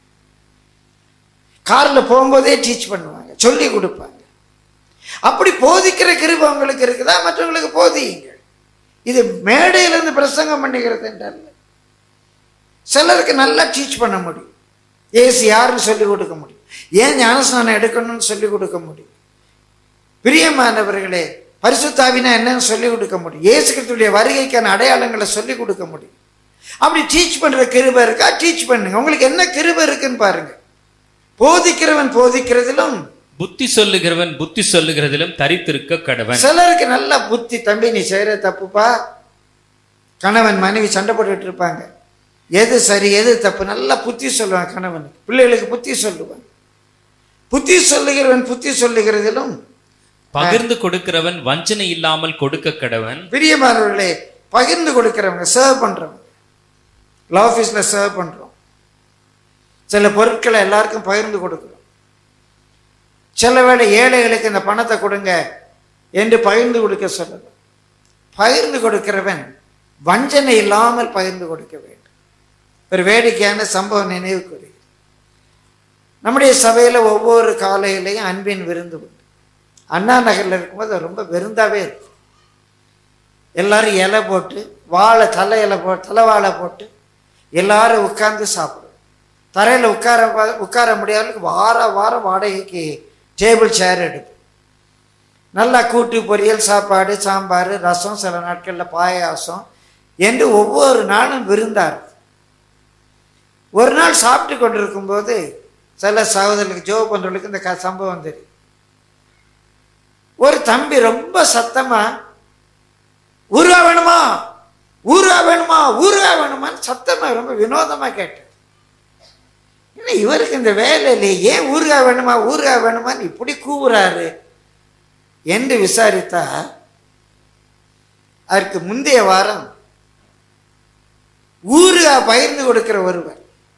[SPEAKER 2] காரில் போகும்போதே டீச் பண்ணுவாங்க சொல்லி கொடுப்பாங்க அப்படி போதிக்கிற கிருபை உங்களுக்கு இருக்குதா மற்றவங்களுக்கு போதியுங்க இது மேடையிலிருந்து பிரசங்கம் பண்ணுகிறது என்றால் சிலருக்கு நல்லா டீச் பண்ண முடியும் ஏசு யாருன்னு சொல்லி கொடுக்க முடியும் ஏன் ஞானஸ்நானம் எடுக்கணும்னு சொல்லி கொடுக்க முடியும் பிரியமானவர்களே பரிசுத்தாவினா என்னன்னு சொல்லி கொடுக்க முடியும் இயேசு கிறிஸ்துடைய வருகைக்கான அடையாளங்களை சொல்லி கொடுக்க முடியும் அப்படி டீச் பண்ற கிருபை இருக்கா டீச் பண்ணுங்க உங்களுக்கு என்ன கிருபை இருக்குன்னு பாருங்க போதிக்கிறவன் போதிக்கிறதிலும்
[SPEAKER 3] புத்தி சொல்லுகிறவன் புத்தி சொல்லுகிறதிலும் தரித்திருக்க கடவன்
[SPEAKER 2] சிலருக்கு நல்ல புத்தி தம்பி நீ செய்யற தப்புப்பா கணவன் மனைவி சண்டை போட்டுட்டு இருப்பாங்க எது சரி எது தப்பு நல்லா புத்தி சொல்லுவான் கணவனுக்கு பிள்ளைகளுக்கு புத்தி சொல்லுவான் புத்தி சொல்லுகிறவன் புத்தி சொல்லுகிறதிலும்
[SPEAKER 3] பகிர்ந்து கொடுக்கிறவன் வஞ்சனை இல்லாமல் கொடுக்க கடவன்
[SPEAKER 2] பிரியமானவர்களே பகிர்ந்து கொடுக்கிறவங்க சர்வ் பண்றவங்க லா ஆஃபீஸில் சர்வ் பண்றோம் சில பொருட்களை எல்லாருக்கும் பகிர்ந்து கொடுக்குறோம் சில வேளை ஏழைகளுக்கு இந்த பணத்தை கொடுங்க என்று பகிர்ந்து கொடுக்க சொல்லலாம் பகிர்ந்து கொடுக்கிறவன் வஞ்சனை இல்லாமல் பகிர்ந்து கொடுக்க வேண்டும் ஒரு வேடிக்கையான சம்பவம் நினைவுக்குரிய நம்முடைய சபையில் ஒவ்வொரு காலையிலையும் அன்பின் விருந்து உண்டு அண்ணா நகரில் இருக்கும்போது அது ரொம்ப விருந்தாவே இருக்கும் எல்லாரும் இலை போட்டு வாழை தலை இலை போ தலை வாழை போட்டு எல்லாரும் உட்கார்ந்து சாப்பிடுவோம் தரையில் உட்கார உட்கார முடியாத வார வாரம் வாடகைக்கு டேபிள் சேர் எடுப்போம் நல்லா கூட்டு பொரியல் சாப்பாடு சாம்பார் ரசம் சில நாட்களில் பாயாசம் என்று ஒவ்வொரு நாளும் விருந்தார் ஒரு நாள் சாப்பிட்டு கொண்டிருக்கும்போது சில சகோதரர்களுக்கு ஜோ பண்ணுறவங்களுக்கு இந்த க சம்பவம் தெரியும் ஒரு தம்பி ரொம்ப சத்தமா ஊருகா வேணுமா ஊருகா வேணுமா ஊருகா வேணுமான்னு சத்தமா ரொம்ப வினோதமா கேட்டேன் என்ன இவருக்கு இந்த வேலையிலே ஏன் ஊருகா வேணுமா ஊருகா வேணுமான்னு இப்படி கூவுறாரு என்று விசாரித்தா அதற்கு முந்தைய வாரம் ஊருகா பகிர்ந்து கொடுக்கிற ஒருவர்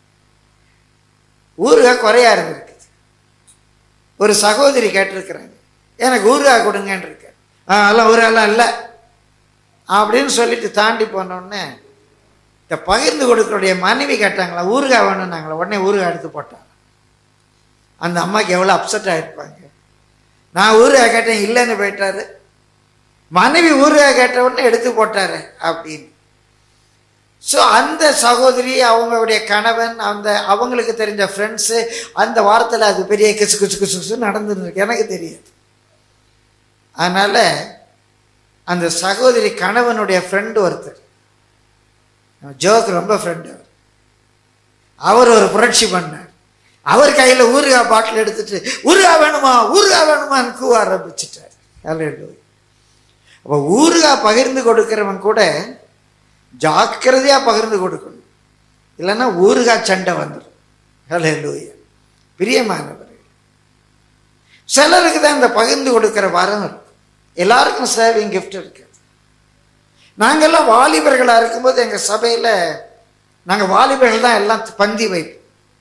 [SPEAKER 2] ஊருகா குறையா இருந்திருக்கு ஒரு சகோதரி கேட்டிருக்கிறாங்க எனக்கு ஊருகா கொடுங்கன்னு இருக்க ஆ அதெல்லாம் ஊருகாலாம் இல்லை அப்படின்னு சொல்லிட்டு தாண்டி போனோடனே இந்த பகிர்ந்து கொடுக்கக்கூடிய மனைவி கேட்டாங்களா ஊருகா வேணும்னாங்களா உடனே ஊருகா எடுத்து போட்டாங்க அந்த அம்மாவுக்கு எவ்வளோ அப்செட் ஆகிருப்பாங்க நான் ஊருகா கேட்டேன் இல்லைன்னு போயிட்டாரு மனைவி ஊருகா கேட்ட உடனே எடுத்து போட்டாரு அப்படின்னு ஸோ அந்த சகோதரி அவங்களுடைய கணவன் அந்த அவங்களுக்கு தெரிஞ்ச ஃப்ரெண்ட்ஸு அந்த வாரத்தில் அது பெரிய கிசு கிசு கிசு கிசு நடந்துருக்கு எனக்கு தெரியாது அதனால் அந்த சகோதரி கணவனுடைய ஃப்ரெண்டு ஒருத்தர் ஜோக்கு ரொம்ப ஃப்ரெண்டு அவர் அவர் ஒரு புரட்சி பண்ணார் அவர் கையில் ஊறுகா பாட்டில் எடுத்துட்டு ஊறுகா வேணுமா ஊறுகா வேணுமான்னு கூவ ஆரம்பிச்சிட்டார் ஹalleluya அப்போ ஊறுகா பகிர்ந்து கொடுக்கிறவன் கூட ஜாக்கிரதையாக பகிர்ந்து கொடுக்கணும் இல்லைன்னா ஊறுகா சண்டை வந்துடும் ஹalleluya பிரியமானவர் சிலருக்கு தான் இந்த பகிர்ந்து கொடுக்கிற வரம் இருக்கும் எல்லாருக்கும் சேவிங் கிஃப்ட் இருக்கு நாங்கெல்லாம் வாலிபர்களாக இருக்கும்போது எங்கள் சபையில் நாங்கள் வாலிபர்கள் தான் எல்லாம் பந்தி வைப்போம்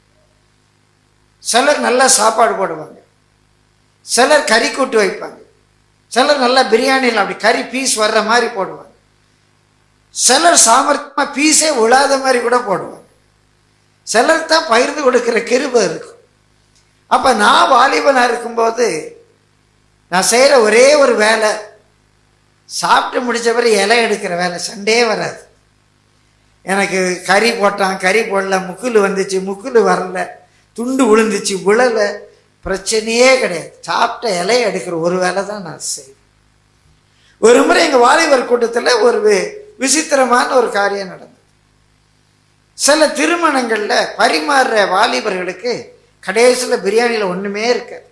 [SPEAKER 2] சிலர் நல்லா சாப்பாடு போடுவாங்க சிலர் கறி கூட்டு வைப்பாங்க சிலர் நல்லா பிரியாணியில் அப்படி கறி பீஸ் வர்ற மாதிரி போடுவாங்க சிலர் சாமர்த்தியமாக பீஸே விழாத மாதிரி கூட போடுவாங்க சிலருக்கு தான் பகிர்ந்து கொடுக்கிற கிருபை இருக்கும் அப்போ நான் வாலிபனாக இருக்கும்போது நான் செய்கிற ஒரே ஒரு வேலை சாப்பிட்டு முடிச்ச பிறகு இலை எடுக்கிற வேலை சண்டே வராது எனக்கு கறி போட்டான் கறி போடல முக்குல் வந்துச்சு முக்குல் வரல துண்டு விழுந்துச்சு விழலை பிரச்சனையே கிடையாது சாப்பிட்ட இலையை எடுக்கிற ஒரு வேலை தான் நான் செய்வேன் ஒரு முறை எங்கள் வாலிபர் கூட்டத்தில் ஒரு விசித்திரமான ஒரு காரியம் நடந்தது சில திருமணங்கள்ல பரிமாறுற வாலிபர்களுக்கு கடைசியில் பிரியாணியில் ஒண்ணுமே இருக்காது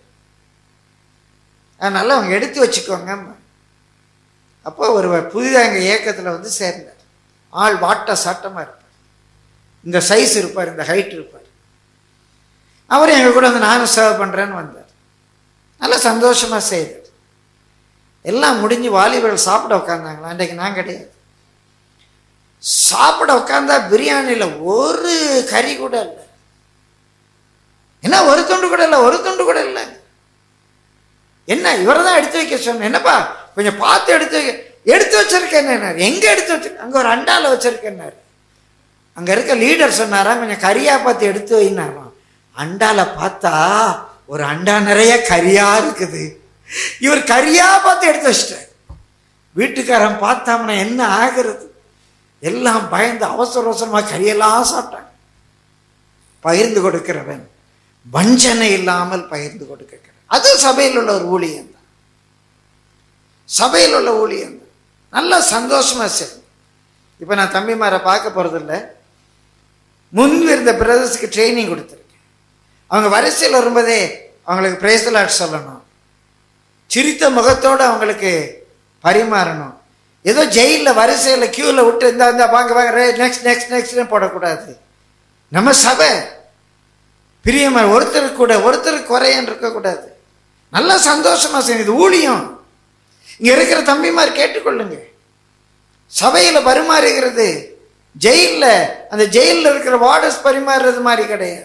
[SPEAKER 2] அதனால அவங்க எடுத்து வச்சுக்கோங்க அப்போ ஒரு புதிதாக எங்கள் இயக்கத்தில் வந்து சேர்ந்தார் ஆள் வாட்ட சாட்டமாக இருப்பார் இந்த சைஸ் இருப்பார் இந்த ஹைட் இருப்பார் அவர் எங்கள் கூட வந்து நானும் சர்வ் பண்ணுறேன்னு வந்தார் நல்லா சந்தோஷமாக செய்தார் எல்லாம் முடிஞ்சு வாலிபர்கள் சாப்பிட உட்காந்தாங்களா அன்றைக்கு நான் கிடையாது சாப்பிட உட்காந்தா பிரியாணியில் ஒரு கறி கூட இல்லை என்ன ஒரு துண்டு கூட இல்லை ஒரு துண்டு கூட இல்லை என்ன இவரை தான் எடுத்து வைக்க சொன்னேன் என்னப்பா கொஞ்சம் பார்த்து எடுத்து வைக்க எடுத்து வச்சிருக்கேன் எங்க எடுத்து வச்சிருக்க அங்க ஒரு அண்டால வச்சிருக்கேன்னாரு அங்க இருக்க லீடர் சொன்னாரா கொஞ்சம் கரியா பார்த்து எடுத்து வைனாராம் அண்டால பார்த்தா ஒரு அண்டா நிறைய கரியா இருக்குது இவர் கரியா பார்த்து எடுத்து வச்சிட்டார் வீட்டுக்காரன் பார்த்தாம்னா என்ன ஆகிறது எல்லாம் பயந்து அவசர அவசரமா கரியெல்லாம் சாப்பிட்டாங்க பகிர்ந்து கொடுக்கிறவன் வஞ்சனை இல்லாமல் பகிர்ந்து கொடுக்க அது சபையில் உள்ள ஒரு ஊழியம் தான் சபையில் உள்ள ஊழியம் தான் நல்லா சந்தோஷமா சரி இப்போ நான் தம்பிமாரை பார்க்க போறதில்ல முன்பு இருந்த பிரதர்ஸுக்கு ட்ரைனிங் கொடுத்துருக்கேன் அவங்க வரிசையில் வரும்போதே அவங்களுக்கு பிரேசலாட் சொல்லணும் சிரித்த முகத்தோடு அவங்களுக்கு பரிமாறணும் ஏதோ ஜெயிலில் வரிசையில் கியூவில் விட்டு இந்த இந்த வாங்க வாங்க நெக்ஸ்ட் நெக்ஸ்ட் நெக்ஸ்ட்னு போடக்கூடாது நம்ம சபை பிரியமா ஒருத்தருக்கு கூட ஒருத்தருக்கு குறையன்னு இருக்கக்கூடாது நல்லா சந்தோஷமா செய்யுது இது ஊழியம் இங்க இருக்கிற தம்பிமார் கேட்டுக்கொள்ளுங்க சபையில பரிமாறுகிறது ஜெயில்ல அந்த ஜெயிலில் இருக்கிற வார்டர்ஸ் பரிமாறுறது மாதிரி கிடையாது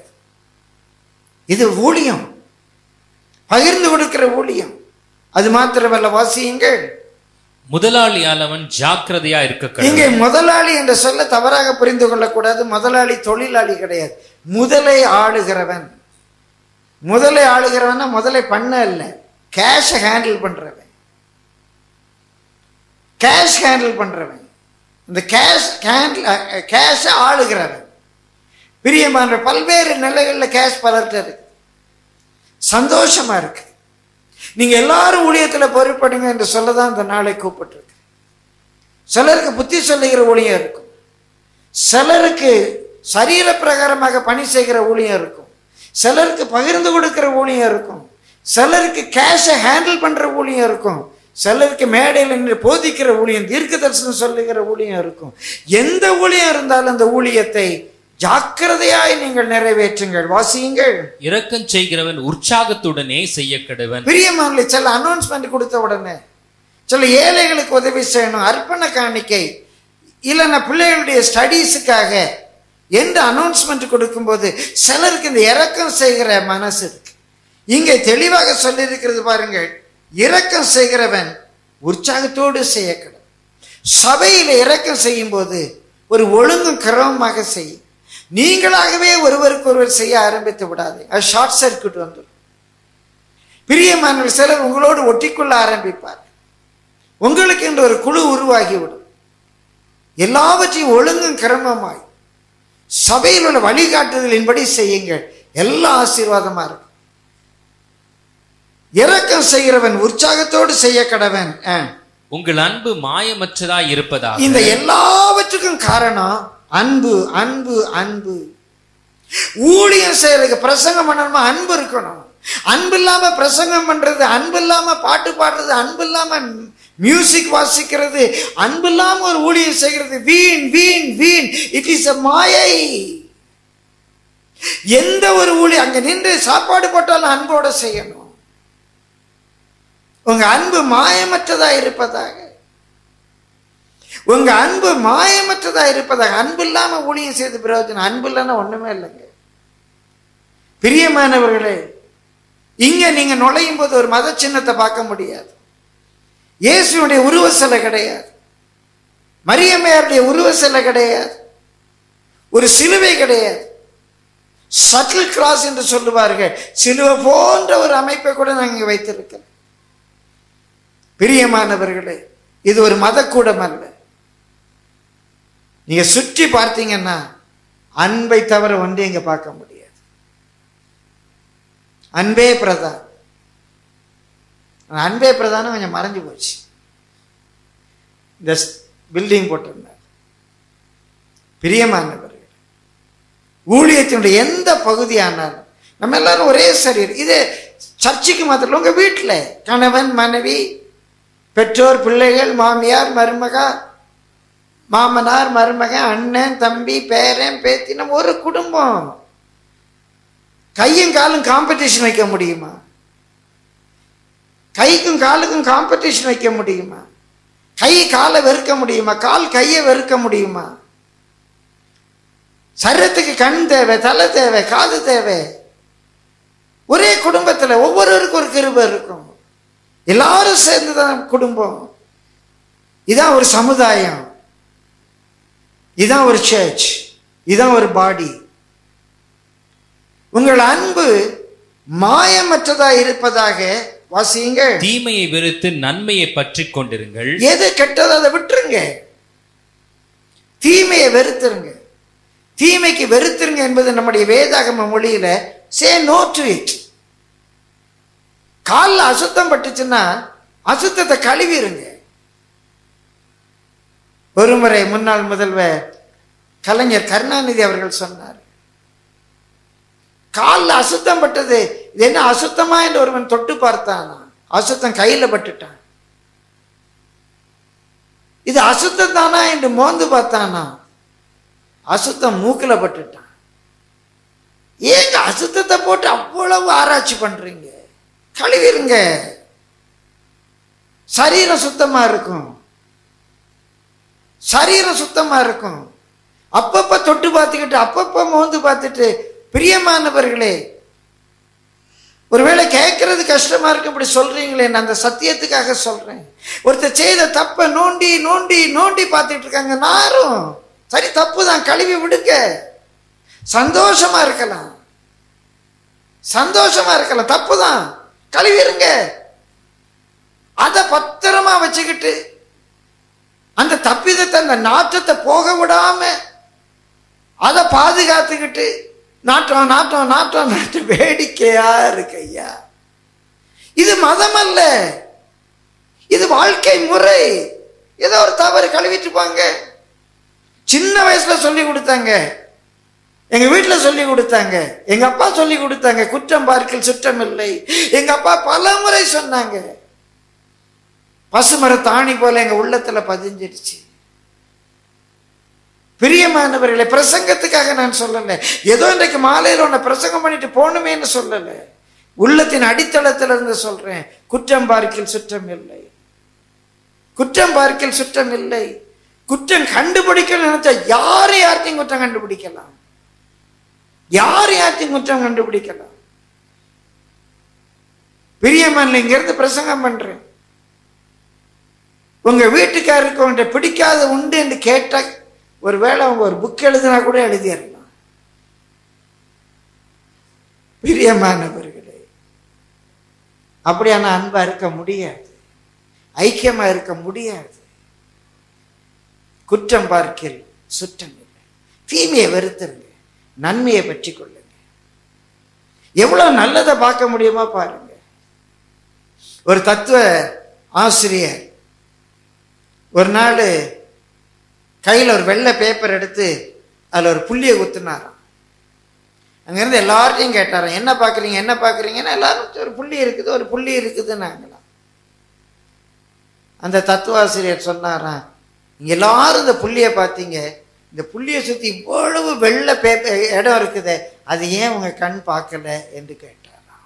[SPEAKER 2] இது ஊழியம் பகிர்ந்து கொடுக்கிற ஊழியம் அது மாத்திரமல்ல வாசியுங்கள்
[SPEAKER 3] முதலாளியானவன் ஜாக்கிரதையா இருக்க
[SPEAKER 2] இங்கே முதலாளி என்ற சொல்ல தவறாக புரிந்து கொள்ளக்கூடாது முதலாளி தொழிலாளி கிடையாது முதலை ஆளுகிறவன் முதலை ஆளுகிறவன்னா முதலை பண்ண இல்ல கேஷை ஹேண்டில் பண்றவன் கேஷ் ஹேண்டில் பண்றவன் இந்த கேஷ் ஹேண்டில் கேஷை ஆளுகிறவன் பிரியமான பல்வேறு நிலைகளில் கேஷ் பலர்கிட்ட இருக்கு சந்தோஷமா இருக்கு நீங்க எல்லாரும் ஊழியத்தில் பொறுப்படுங்க என்று சொல்லதான் இந்த நாளை கூப்பிட்டுருக்கு சிலருக்கு புத்தி சொல்லுகிற ஊழியம் இருக்கும் சிலருக்கு சரீர பிரகாரமாக பணி செய்கிற ஊழியம் இருக்கும் சிலருக்கு பகிர்ந்து கொடுக்கிற ஊழியம் இருக்கும் சிலருக்கு கேஷை ஹேண்டில் பண்ற ஊழியம் இருக்கும் சிலருக்கு மேடையில் நின்று போதிக்கிற ஊழியம் தீர்க்க தரிசனம் சொல்லுகிற ஊழியம் இருக்கும் எந்த ஊழியம் இருந்தாலும் அந்த ஊழியத்தை ஜாக்கிரதையாய் நீங்கள் நிறைவேற்றுங்கள் வாசியுங்கள்
[SPEAKER 3] இரக்கம் செய்கிறவன் உற்சாகத்துடனே செய்ய கடுவன்
[SPEAKER 2] பிரியமானே சில அனௌன்ஸ்மெண்ட் கொடுத்த உடனே சில ஏழைகளுக்கு உதவி செய்யணும் அர்ப்பண காணிக்கை இல்லைன்னா பிள்ளைகளுடைய ஸ்டடீஸுக்காக என்று அனௌன்ஸ்மெண்ட் கொடுக்கும்போது சிலருக்கு இந்த இரக்கம் செய்கிற மனசு இருக்கு இங்கே தெளிவாக சொல்லியிருக்கிறது பாருங்கள் இரக்கம் செய்கிறவன் உற்சாகத்தோடு செய்யக்கூடும் சபையில் இரக்கம் செய்யும் போது ஒரு ஒழுங்கும் கிரமமாக செய்யும் நீங்களாகவே ஒருவருக்கு ஒருவர் செய்ய ஆரம்பித்து விடாது அது ஷார்ட் சர்க்கியூட் வந்துடும் பிரியமான சிலர் உங்களோடு ஒட்டிக்கொள்ள ஆரம்பிப்பார் உங்களுக்கு என்று ஒரு குழு உருவாகிவிடும் எல்லாவற்றையும் ஒழுங்கும் கிரமமாய் சபையில் உள்ள வழிகாட்டுதலின்படி செய்யுங்கள் எல்லா ஆசீர்வாதமா இருக்கும் இரக்கம் செய்கிறவன் உற்சாகத்தோடு செய்ய கடவன் ஆ.
[SPEAKER 3] உங்கள் அன்பு மாயமற்றதா இருப்பதாக
[SPEAKER 2] இந்த எல்லாவற்றுக்கும் காரணம் அன்பு அன்பு அன்பு ஊழியம் செய்யறதுக்கு பிரசங்கம் பண்ணணுமா அன்பு இருக்கணும் அன்பு இல்லாம பிரசங்கம் பண்றது அன்பு இல்லாம பாட்டு பாடுறது அன்பு இல்லாம மியூசிக் வாசிக்கிறது அன்பு இல்லாம ஒரு ஊழியம் செய்கிறது வீண் வீண் வீண் இட் இஸ் a மாயை எந்த ஒரு ஊழி அங்க நின்று சாப்பாடு போட்டாலும் அன்போட செய்யணும் உங்க அன்பு மாயமற்றதா இருப்பதாக உங்க அன்பு மாயமற்றதா இருப்பதாக அன்பு இல்லாம ஊழியம் செய்து பிரயோஜனம் அன்பு இல்லைன்னா ஒண்ணுமே இல்லைங்க பிரியமானவர்களே இங்க நீங்க நுழையும் போது ஒரு மத சின்னத்தை பார்க்க முடியாது இயேசுடைய உருவ சிலை கிடையாது மரியம்மையாருடைய உருவ சிலை கிடையாது ஒரு சிலுவை கிடையாது சட்டில் கிராஸ் என்று சொல்லுவார்கள் சிலுவை போன்ற ஒரு அமைப்பை கூட நாங்கள் இங்கே வைத்திருக்கிறோம் பிரியமானவர்களே இது ஒரு மதக்கூடம் அல்ல நீங்க சுற்றி பார்த்தீங்கன்னா அன்பை தவிர ஒன்றை இங்க பார்க்க முடியாது அன்பே பிரதான் அன்பே பிரதானம் கொஞ்சம் மறைஞ்சு போச்சு இந்த பில்டிங் போட்டிருந்தார் பிரியமானவர்கள் ஊழியத்தினுடைய எந்த பகுதியானாலும் நம்ம எல்லாரும் ஒரே சரீரம் இது சர்ச்சுக்கு மாத்திரம் இல்ல, உங்க வீட்டில் கணவன் மனைவி பெற்றோர் பிள்ளைகள் மாமியார் மருமகா மாமனார் மருமகன் அண்ணன் தம்பி பேரன் பேத்தி நம்ம ஒரு குடும்பம் கையும் காலும் காம்படிஷன் வைக்க முடியுமா கைக்கும் காலுக்கும் காம்படிஷன் வைக்க முடியுமா கை காலை வெறுக்க முடியுமா கால் கையை வெறுக்க முடியுமா சரீரத்துக்கு கண் தேவை தலை தேவை காது தேவை ஒரே குடும்பத்தில் ஒவ்வொருவருக்கும் ஒரு கிருபை இருக்கும் எல்லாரும் சேர்ந்து தான் குடும்பம் இதான் ஒரு சமுதாயம் இதான் ஒரு சர்ச் இதான் ஒரு பாடி உங்கள் அன்பு மாயமற்றதா இருப்பதாக வாசியுங்கள்
[SPEAKER 3] தீமையை வெறுத்து நன்மையை பற்றி கொண்டிருங்கள்
[SPEAKER 2] எது கெட்டதோ அதை விட்டுருங்க தீமையை வெறுத்துருங்க தீமைக்கு வெறுத்துருங்க என்பது நம்முடைய வேதாகம மொழியில சே நோ டு இட் காலில் அசுத்தம் பட்டுச்சுன்னா அசுத்தத்தை கழுவிருங்க ஒருமுறை முன்னாள் முதல்வர் கலைஞர் கருணாநிதி அவர்கள் சொன்னார் காலில் அசுத்தம் பட்டது இது என்ன அசுத்தமா என்று ஒருவன் தொட்டு பார்த்தானா அசுத்தம் கையில பட்டுட்டான் இது அசுத்தம் தானா என்று மோந்து பார்த்தானா அசுத்தம் மூக்குல பட்டுட்டான் ஏங்க அசுத்தத்தை போட்டு அவ்வளவு ஆராய்ச்சி பண்றீங்க கழுவிருங்க சரீரம் சுத்தமா இருக்கும் சரீரம் சுத்தமா இருக்கும் அப்பப்ப தொட்டு பார்த்துக்கிட்டு அப்பப்ப மோந்து பார்த்துட்டு பிரியமானவர்களே ஒருவேளை கேட்கறது கஷ்டமா இருக்கு இப்படி சொல்றீங்களே நான் அந்த சத்தியத்துக்காக சொல்றேன் ஒருத்தர் செய்த தப்பை நோண்டி நோண்டி நோண்டி பார்த்துட்டு இருக்காங்க நாரும் சரி தப்பு தான் கழுவி விடுங்க சந்தோஷமா இருக்கலாம் சந்தோஷமா இருக்கலாம் தப்பு தான் கழுவிருங்க அதை பத்திரமா வச்சுக்கிட்டு அந்த தப்பிதத்தை அந்த நாற்றத்தை போக விடாம அதை பாதுகாத்துக்கிட்டு நாட்டம் நாட்டம் நாட்டம் நாட்டம் வேடிக்கையா இருக்கு ஐயா இது மதம் அல்ல இது வாழ்க்கை முறை ஏதோ ஒரு தவறு கழுவிட்டு போங்க சின்ன வயசுல சொல்லி கொடுத்தாங்க எங்க வீட்டுல சொல்லி கொடுத்தாங்க எங்க அப்பா சொல்லி கொடுத்தாங்க குற்றம் பார்க்கல் சுற்றம் இல்லை எங்க அப்பா பல முறை சொன்னாங்க பசுமர தாணி போல எங்க உள்ளத்துல பதிஞ்சிடுச்சு பிரியமானவர்களே பிரசங்கத்துக்காக நான் சொல்லல ஏதோ இன்றைக்கு மாலையில் உன்னை பிரசங்கம் பண்ணிட்டு போகணுமேன்னு சொல்லல உள்ளத்தின் அடித்தளத்துல இருந்து சொல்றேன் குற்றம் பார்க்கில் சுற்றம் இல்லை குற்றம் பார்க்கில் சுற்றம் இல்லை குற்றம் கண்டுபிடிக்க நினைச்சா யாரை யார்த்தையும் குற்றம் கண்டுபிடிக்கலாம் யார் யார்த்தையும் குற்றம் கண்டுபிடிக்கலாம் பிரியமான இங்க இருந்து பிரசங்கம் பண்றேன் உங்க வீட்டுக்காரருக்கு உங்கள்கிட்ட பிடிக்காத உண்டு என்று கேட்டா ஒருவேளை அவங்க ஒரு புக் எழுதினா கூட எழுதிடலாம் பிரியமானவர்களே அப்படியான அன்பா இருக்க முடியாது ஐக்கியமா இருக்க முடியாது குற்றம் பார்க்கில் சுற்றம் இல்லை தீமையை வெறுத்துருங்க நன்மையை பற்றி கொள்ளுங்க எவ்வளவு நல்லதை பார்க்க முடியுமா பாருங்க ஒரு தத்துவ ஆசிரியர் ஒரு நாள் கையில் ஒரு வெள்ளை பேப்பர் எடுத்து அதில் ஒரு புள்ளியை குத்துனாராம் அங்கேருந்து எல்லார்ட்டையும் கேட்டாராம் என்ன பார்க்குறீங்க என்ன பார்க்குறீங்கன்னா எல்லாரும் ஒரு புள்ளி இருக்குது ஒரு புள்ளி இருக்குதுன்னாங்களாம் அந்த தத்துவாசிரியர் சொன்னாராம் இங்க எல்லாரும் இந்த புள்ளியை பார்த்தீங்க இந்த புள்ளியை சுற்றி இவ்வளவு வெள்ளை பேப்பர் இடம் இருக்குதே அது ஏன் உங்க கண் பார்க்கல என்று கேட்டாராம்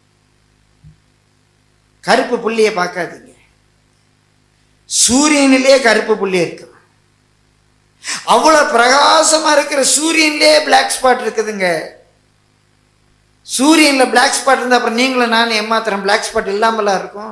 [SPEAKER 2] கருப்பு புள்ளியை பார்க்காதீங்க சூரியனிலே கருப்பு புள்ளி இருக்கு அவ்வளவு பிரகாசமா இருக்கிற சூரியன்லயே பிளாக் ஸ்பாட் இருக்குதுங்க சூரியன்ல பிளாக் ஸ்பாட் இருந்தா அப்புறம் நீங்களும் நானும் ஏமாத்திரம் பிளாக் ஸ்பாட் இல்லாமலா இருக்கும்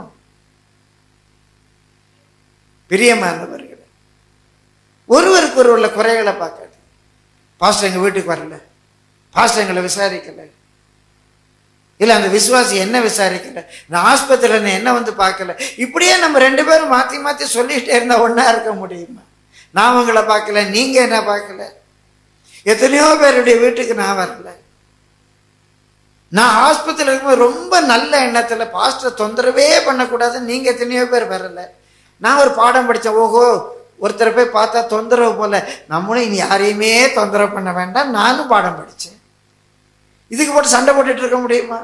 [SPEAKER 2] பிரியமானவர்களே ஒருவருக்கு ஒரு உள்ள குறைகளை பார்க்காது பாஸ்டர் எங்க வீட்டுக்கு வரல பாஸ்டர் எங்களை விசாரிக்கல இல்ல அந்த விசுவாசி என்ன விசாரிக்கல நான் ஆஸ்பத்திரியில் என்ன வந்து பார்க்கல இப்படியே நம்ம ரெண்டு பேரும் மாத்தி மாத்தி சொல்லிட்டே இருந்தா ஒண்ணா இருக்க முடியுமா நான் உங்களை பார்க்கல நீங்க என்ன பார்க்கல எத்தனையோ பேருடைய வீட்டுக்கு நான் வரல நான் ஆஸ்பத்திரியில் இருக்கும்போது ரொம்ப நல்ல எண்ணத்துல பாஸ்டர் தொந்தரவே பண்ணக்கூடாதுன்னு நீங்க எத்தனையோ பேர் வரல நான் ஒரு பாடம் படித்தேன் ஓஹோ ஒருத்தரை போய் பார்த்தா தொந்தரவு போல நம்மளும் இனி யாரையுமே தொந்தரவு பண்ண வேண்டாம் நானும் பாடம் படித்தேன் இதுக்கு போட்டு சண்டை போட்டுட்டு இருக்க முடியுமா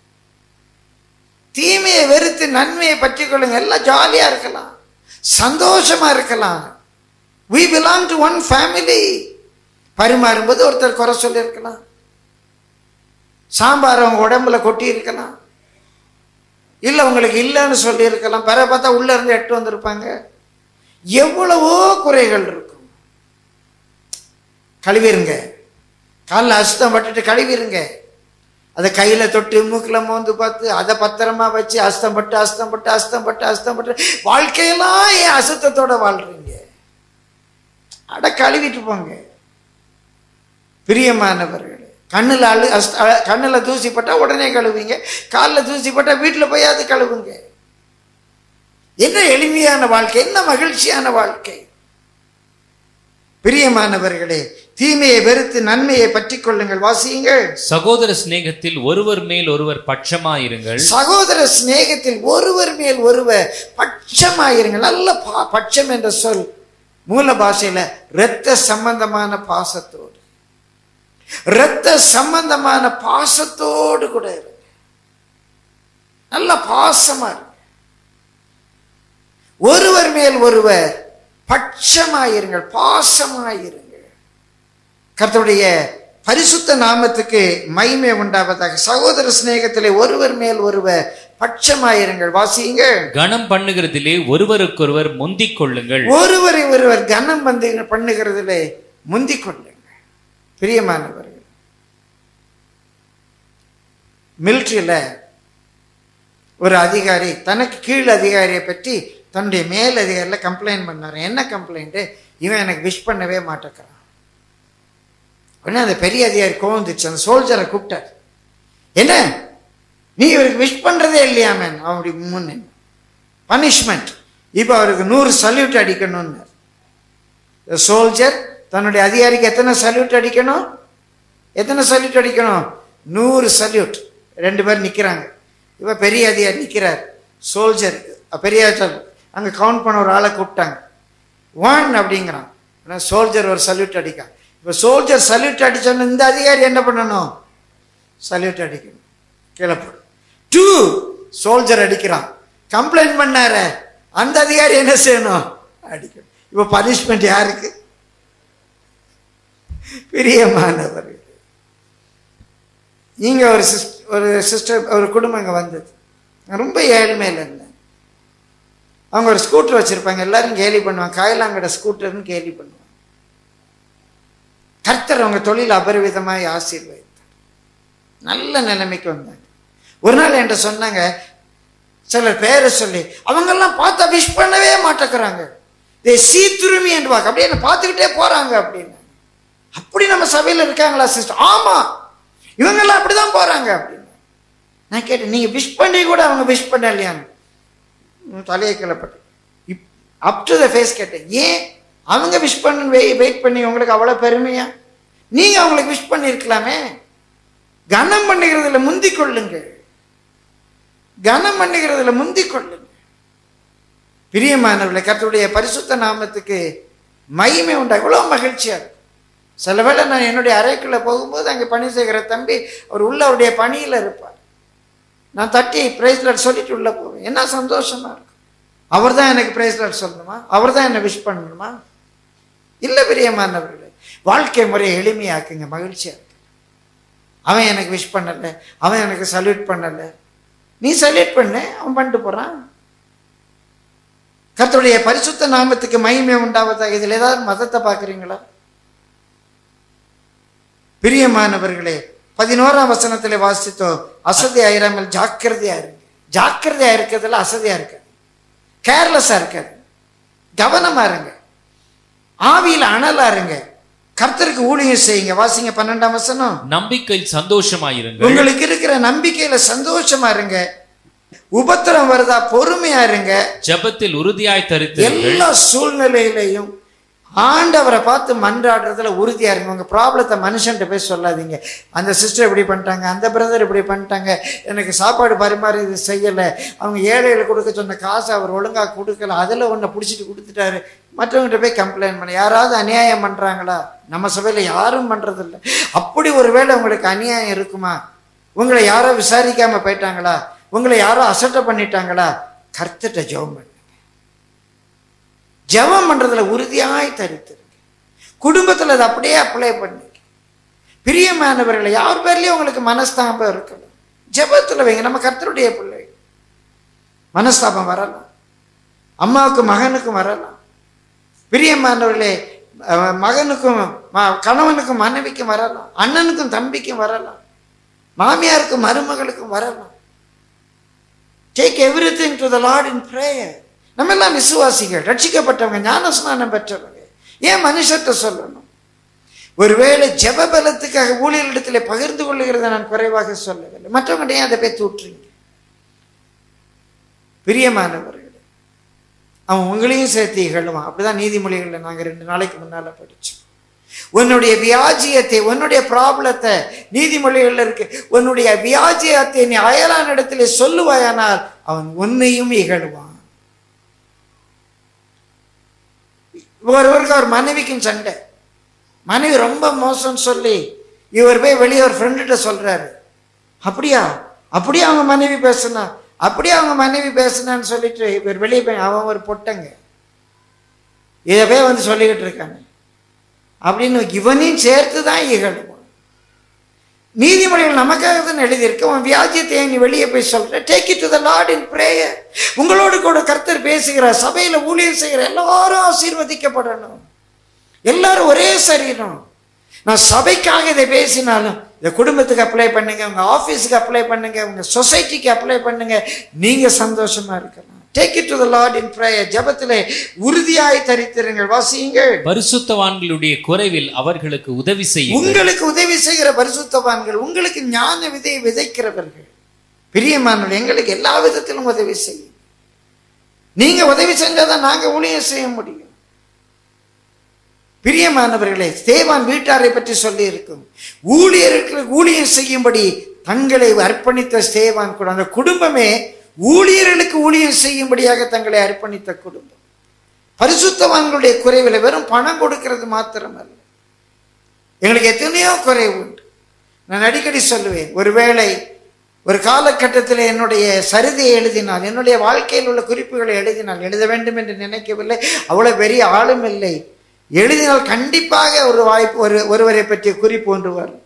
[SPEAKER 2] தீமையை வெறுத்து நன்மையை பற்றி கொள்ளுங்க எல்லாம் ஜாலியா இருக்கலாம் சந்தோஷமா இருக்கலாம் we belong to one family பரிமாறும்போது ஒருத்தர் குறை சொல்லியிருக்கலாம் சாம்பார் அவங்க உடம்புல கொட்டி இருக்கலாம் இல்லை உங்களுக்கு இல்லைன்னு சொல்லியிருக்கலாம் பிற பார்த்தா உள்ள இருந்து எட்டு வந்திருப்பாங்க எவ்வளவோ குறைகள் இருக்கும் கழுவிருங்க காலில் அசுத்தம் பட்டுட்டு கழுவிருங்க அதை கையில் தொட்டு மூக்கில் மோந்து பார்த்து அதை பத்திரமா வச்சு அஸ்தம் பட்டு அஸ்தம் பட்டு அஸ்தம் பட்டு அஸ்தம் பட்டு வாழ்க்கையெல்லாம் ஏன் அசுத்தத்தோட வாழ்றீங்க அட கழுவிட்டு போங்க பிரியமானவர்களே கண்ணில் அழு அஸ்த- அ- கண்ணுல தூசி பட்டா உடனே கழுவுங்க காலில் தூசி பட்டா வீட்டில் போயாவது கழுவுங்க என்ன எளிமையான வாழ்க்கை என்ன மகிழ்ச்சியான வாழ்க்கை பிரியமானவர்களே தீமையை வெறுத்து நன்மையை பற்றி கொள்ளுங்கள் வாசியுங்கள்
[SPEAKER 3] சகோதர சிநேகத்தில் ஒருவர் மேல் ஒருவர் பட்சமாயிருங்கள்
[SPEAKER 2] சகோதர சிநேகத்தில் ஒருவர் மேல் ஒருவர் பட்சமாயிருங்கள் நல்ல பா- பட்சம் என்ற சொல் மூல பாஷையில இரத்த சம்பந்தமான பாசத்தோடு இரத்த சம்பந்தமான பாசத்தோடு கூட இருங்க நல்ல பாசமா இருங்க ஒருவர் மேல் ஒருவர் பட்சமாயிருங்கள் பாசமாயிருங்கள் கர்த்தருடைய பரிசுத்த நாமத்துக்கு மகிமை உண்டாவதாக சகோதர சிநேகத்திலே ஒருவர் மேல் ஒருவர் பட்சமாயிருங்கள் வாசியுங்கள்
[SPEAKER 3] கணம் பண்ணுகிறதிலே ஒருவருக்கொருவர் முந்திக் கொள்ளுங்கள்
[SPEAKER 2] ஒருவரை ஒருவர் கனம் வந்து பண்ணுகிறதிலே முந்திக் கொள்ளுங்கள் பிரியமானவர்கள் மிலிட்ரியில் ஒரு அதிகாரி தனக்கு கீழ் அதிகாரியை பற்றி தன்னுடைய மேல் அதிகாரியில் கம்ப்ளைண்ட் பண்ணார் என்ன கம்ப்ளைண்ட்டு இவன் எனக்கு விஷ் பண்ணவே மாட்டேங்கிறான் உடனே அந்த பெரிய அதிகாரி கோவந்துச்சு அந்த சோல்ஜரை கூப்பிட்டார் என்ன நீ இவருக்கு விஷ் பண்றதே இல்லையாமன் அப்படி முன்னே பனிஷ்மெண்ட் இப்போ அவருக்கு நூறு சல்யூட் அடிக்கணும்னு சோல்ஜர் தன்னுடைய அதிகாரிக்கு எத்தனை சல்யூட் அடிக்கணும் எத்தனை சல்யூட் அடிக்கணும் நூறு சல்யூட் ரெண்டு பேர் நிற்கிறாங்க இப்போ பெரிய அதிகாரி நிற்கிறார் சோல்ஜர் பெரிய அங்கே கவுண்ட் பண்ண ஒரு ஆளை கூப்பிட்டாங்க ஒன் அப்படிங்கிறான் ஆனால் சோல்ஜர் ஒரு சல்யூட் அடிக்கான் இப்போ சோல்ஜர் சல்யூட் அடிச்சோன்னு இந்த அதிகாரி என்ன பண்ணணும் சல்யூட் அடிக்கணும் கீழே போடு டூ சோல்ஜர் அடிக்கிறான் கம்ப்ளைண்ட் பண்ணார அந்த அதிகாரி என்ன செய்யணும் அடிக்கணும் இப்போ பனிஷ்மெண்ட் யாருக்கு பிரியமானவர் நீங்க ஒரு சிஸ்ட் ஒரு சிஸ்டர் ஒரு குடும்பம் இங்கே வந்தது நான் ரொம்ப ஏழ்மையில் இருந்தேன் அவங்க ஒரு ஸ்கூட்டர் வச்சிருப்பாங்க எல்லாரும் கேலி பண்ணுவாங்க காயலாங்கட ஸ்கூட்டர்னு கேலி பண்ணுவாங்க கர்த்தர் அவங்க தொழில் அபரிவிதமாய் ஆசீர்வதித்தார் நல்ல நிலைமைக்கு வந்தாங்க ஒரு நாள் என்கிட்ட சொன்னாங்க சிலர் பேரை சொல்லி அவங்கெல்லாம் பார்த்தா விஷ் பண்ணவே மாட்டேங்கிறாங்க தே சீ துருமி என்றுவாங்க அப்படியே என்ன பார்த்துக்கிட்டே போறாங்க அப்படின்னு அப்படி நம்ம சபையில் இருக்காங்களா சிஸ்டர் ஆமா இவங்கெல்லாம் அப்படிதான் போறாங்க அப்படின்னு நான் கேட்டேன் நீங்க விஷ் பண்ணி கூட அவங்க விஷ் பண்ணலையான்னு உம் தலையை கிளப்பட்டு இப் அப் டு த ஃபேஸ் கேட்டேன் ஏன் அவங்க விஷ் பண்ண வெயிட் வெயிட் பண்ணி உங்களுக்கு அவ்வளோ பெருமையா நீங்க அவங்களுக்கு விஷ் பண்ணியிருக்கலாமே கனம் பண்ணுகிறதுல முந்திக் கொள்ளுங்க கனம் பண்ணுகிறதுல முந்திக் கொள்ளுங்க பிரியமானவர்களே கர்த்தருடைய பரிசுத்த நாமத்துக்கு மகிமை உண்டா எவ்வளோ மகிழ்ச்சியா இருக்கும் சில வேளை நான் என்னுடைய அறைக்குள்ள போகும்போது அங்கே பணி செய்கிற தம்பி அவர் உள்ள அவருடைய பணியில் இருப்பார் நான் தட்டி பிரைஸ்லர் சொல்லிட்டு உள்ள போவேன் என்ன சந்தோஷமா இருக்கும் அவர் தான் எனக்கு பிரைஸ்லர் சொல்லணுமா அவர் தான் என்னை விஷ் பண்ணணுமா இல்லை பிரியமானவர்களே வாழ்க்கை முறையை எளிமையாக்குங்க மகிழ்ச்சியா இருக்கு அவன் எனக்கு விஷ் பண்ணல அவன் எனக்கு சல்யூட் பண்ணல நீ சல்யூட் பண்ணு அவன் பண்ணிட்டு போறான் கர்த்தருடைய பரிசுத்த நாமத்துக்கு மகிமை உண்டாவதாக இதில் ஏதாவது மதத்தை பார்க்குறீங்களா பிரியமானவர்களே பதினோராம் வசனத்தில் வாசித்தோம் அசதி ஆயிராமல் ஜாக்கிரதையா இருங்க ஜாக்கிரதையா இருக்கிறதுல அசதியா இருக்காது கேர்லெஸ்ஸா இருக்காது கவனமா இருங்க ஆவியில் அனலா இருங்க கர்த்தருக்கு ஊழியம் செய்யுங்க வாசிங்க பன்னெண்டாம் வசனம்
[SPEAKER 3] நம்பிக்கையில் சந்தோஷமாயிருங்கள்
[SPEAKER 2] உங்களுக்கு இருக்கிற நம்பிக்கையில சந்தோஷமா இருங்க உபத்திரம் வருதா பொறுமையா இருங்க
[SPEAKER 3] ஜெபத்தில் உறுதியாய் தரித்திருங்கள்
[SPEAKER 2] எல்லா சூழ்நிலையிலையும் ஆண்டவரை பார்த்து மன்றாடுறதுல உறுதியா இருங்க உங்க ப்ராப்ளத்தை மனுஷன்ட்ட போய் சொல்லாதீங்க அந்த சிஸ்டர் இப்படி பண்ணிட்டாங்க அந்த பிரதர் இப்படி பண்ணிட்டாங்க எனக்கு சாப்பாடு பரிமாறி இது செய்யலை அவங்க ஏழைகளை கொடுக்க சொன்ன காசை அவர் ஒழுங்கா கொடுக்கல அதில் ஒன்றை பிடிச்சிட்டு கொடுத்துட்டாரு மற்றவங்ககிட்ட போய் கம்ப்ளைண்ட் பண்ண யாராவது அநியாயம் பண்றாங்களா நம்ம சபையில் யாரும் பண்றதில்ல அப்படி ஒருவேளை உங்களுக்கு அநியாயம் இருக்குமா உங்களை யாரோ விசாரிக்காம போயிட்டாங்களா உங்களை யாரோ அசட்டை பண்ணிட்டாங்களா கர்த்தட்ட ஜெபம் பண்ணுங்க ஜெபம் பண்றதுல உறுதியாய் தரித்திருங்க குடும்பத்துல அதை அப்படியே அப்ளை பண்ணுங்க பிரியமானவர்களை யார் பேர்லயும் உங்களுக்கு மனஸ்தாபம் இருக்கணும் ஜெபத்துல வைங்க நம்ம கர்த்தருடைய பிள்ளை மனஸ்தாபம் வரலாம் அம்மாவுக்கும் மகனுக்கும் வரலாம் பிரியமானவர்களே அஹ், மகனுக்கும் ம- கணவனுக்கும் மனைவிக்கும் வரலாம் அண்ணனுக்கும் தம்பிக்கும் வரலாம் மாமியாருக்கும் மருமகளுக்கும் வரலாம் take every thing to the Lord in prayer நம்ம எல்லாம் விசுவாசிகள் ரட்சிக்கப்பட்டவங்க ஞானஸ்நானம் பெற்றவங்க ஏன் மனுஷத்தை சொல்லணும் ஒருவேளை ஜெப பலத்துக்காக ஊழியர்களிடத்திலே பகிர்ந்து கொள்ளுகிறதை நான் குறைவாக சொல்லவில்லை மற்றவங்க ஏன் அதை போய் தூற்றுறீங்க பிரியமானவர்களே அவன் உங்களையும் சேர்த்து இகழுவான் அப்படிதான் நீதிமொழிகளில் நாங்கள் ரெண்டு நாளைக்கு முன்னால படிச்சோம் உன்னுடைய வியாஜியத்தை உன்னுடைய ப்ராப்ளத்தை நீதிமொழிகள்ல இருக்கு உன்னுடைய வியாஜியத்தை நீ அயலான இடத்திலே சொல்லுவாயானால் அவன் உன்னையும் இகழுவான் ஒருவருக்கு அவர் மனைவிக்கும் சண்டை மனைவி ரொம்ப மோசம்னு சொல்லி இவர் போய் வெளியே ஒரு ஃப்ரெண்டுகிட்ட சொல்றாரு அப்படியா அப்படியே அவங்க மனைவி பேசுனா அப்படியே அவங்க மனைவி பேசுனான்னு சொல்லிட்டு இவர் வெளியே போய் அவன் ஒரு பொட்டங்க இதை போய் வந்து சொல்லிக்கிட்டு இருக்காங்க அப்படின்னு இவனையும் சேர்த்து தான் இகழுவான் நீதிமொழிகள் நமக்காக தான் எழுதியிருக்கு உன் வியாஜியத்தை நீ வெளியே போய் சொல்ற take it to the Lord in prayer உங்களோடு கூட கர்த்தர் பேசுகிறார் சபையில ஊழியர் செய்கிற எல்லாரும் ஆசீர்வதிக்கப்படணும் எல்லாரும் ஒரே சரீரம் நான் சபைக்காக இதை பேசினாலும் இந்த குடும்பத்துக்கு அப்ளை பண்ணுங்க உங்க ஆபீஸுக்கு அப்ளை பண்ணுங்க உங்க சொசைட்டிக்கு அப்ளை பண்ணுங்க நீங்க சந்தோஷமா இருக்கலாம் take it to the Lord in prayer ஜெபத்திலே உறுதியாய் தரித்திருங்கள் வாசியுங்கள்
[SPEAKER 3] பரிசுத்தவான்களுடைய குறைவில் அவர்களுக்கு உதவி செய்யும்
[SPEAKER 2] உங்களுக்கு உதவி செய்கிற பரிசுத்தவான்கள் உங்களுக்கு ஞான விதையை விதைக்கிறவர்கள் பிரியமானவர்கள் எங்களுக்கு எல்லா விதத்திலும் உதவி செய்யும் நீங்க உதவி செஞ்சாதான் நாங்க ஊழியம் செய்ய முடியும் பிரியமானவர்களே தேவான் வீட்டாரை பற்றி சொல்லி இருக்கும் ஊழியருக்கு ஊழியம் செய்யும்படி தங்களை அர்ப்பணித்த ஸ்தேவான் கூட அந்த குடும்பமே ஊழியர்களுக்கு ஊழியம் செய்யும்படியாக தங்களை அர்ப்பணித்த குடும்பம் பரிசுத்தவான்களுடைய குறைவில் வெறும் பணம் கொடுக்கிறது மாத்திரமல்ல எங்களுக்கு எத்தனையோ குறைவு உண்டு நான் அடிக்கடி சொல்லுவேன் ஒருவேளை ஒரு காலகட்டத்தில் என்னுடைய சரிதையை எழுதினால் என்னுடைய வாழ்க்கையில் உள்ள குறிப்புகளை எழுதினால் எழுத வேண்டும் என்று நினைக்கவில்லை அவ்வளவு பெரிய ஆளும் இல்லை எழுதினால் கண்டிப்பாக ஒரு வாய்ப்பு ஒரு ஒருவரை பற்றிய குறிப்பு ஒன்று வரும்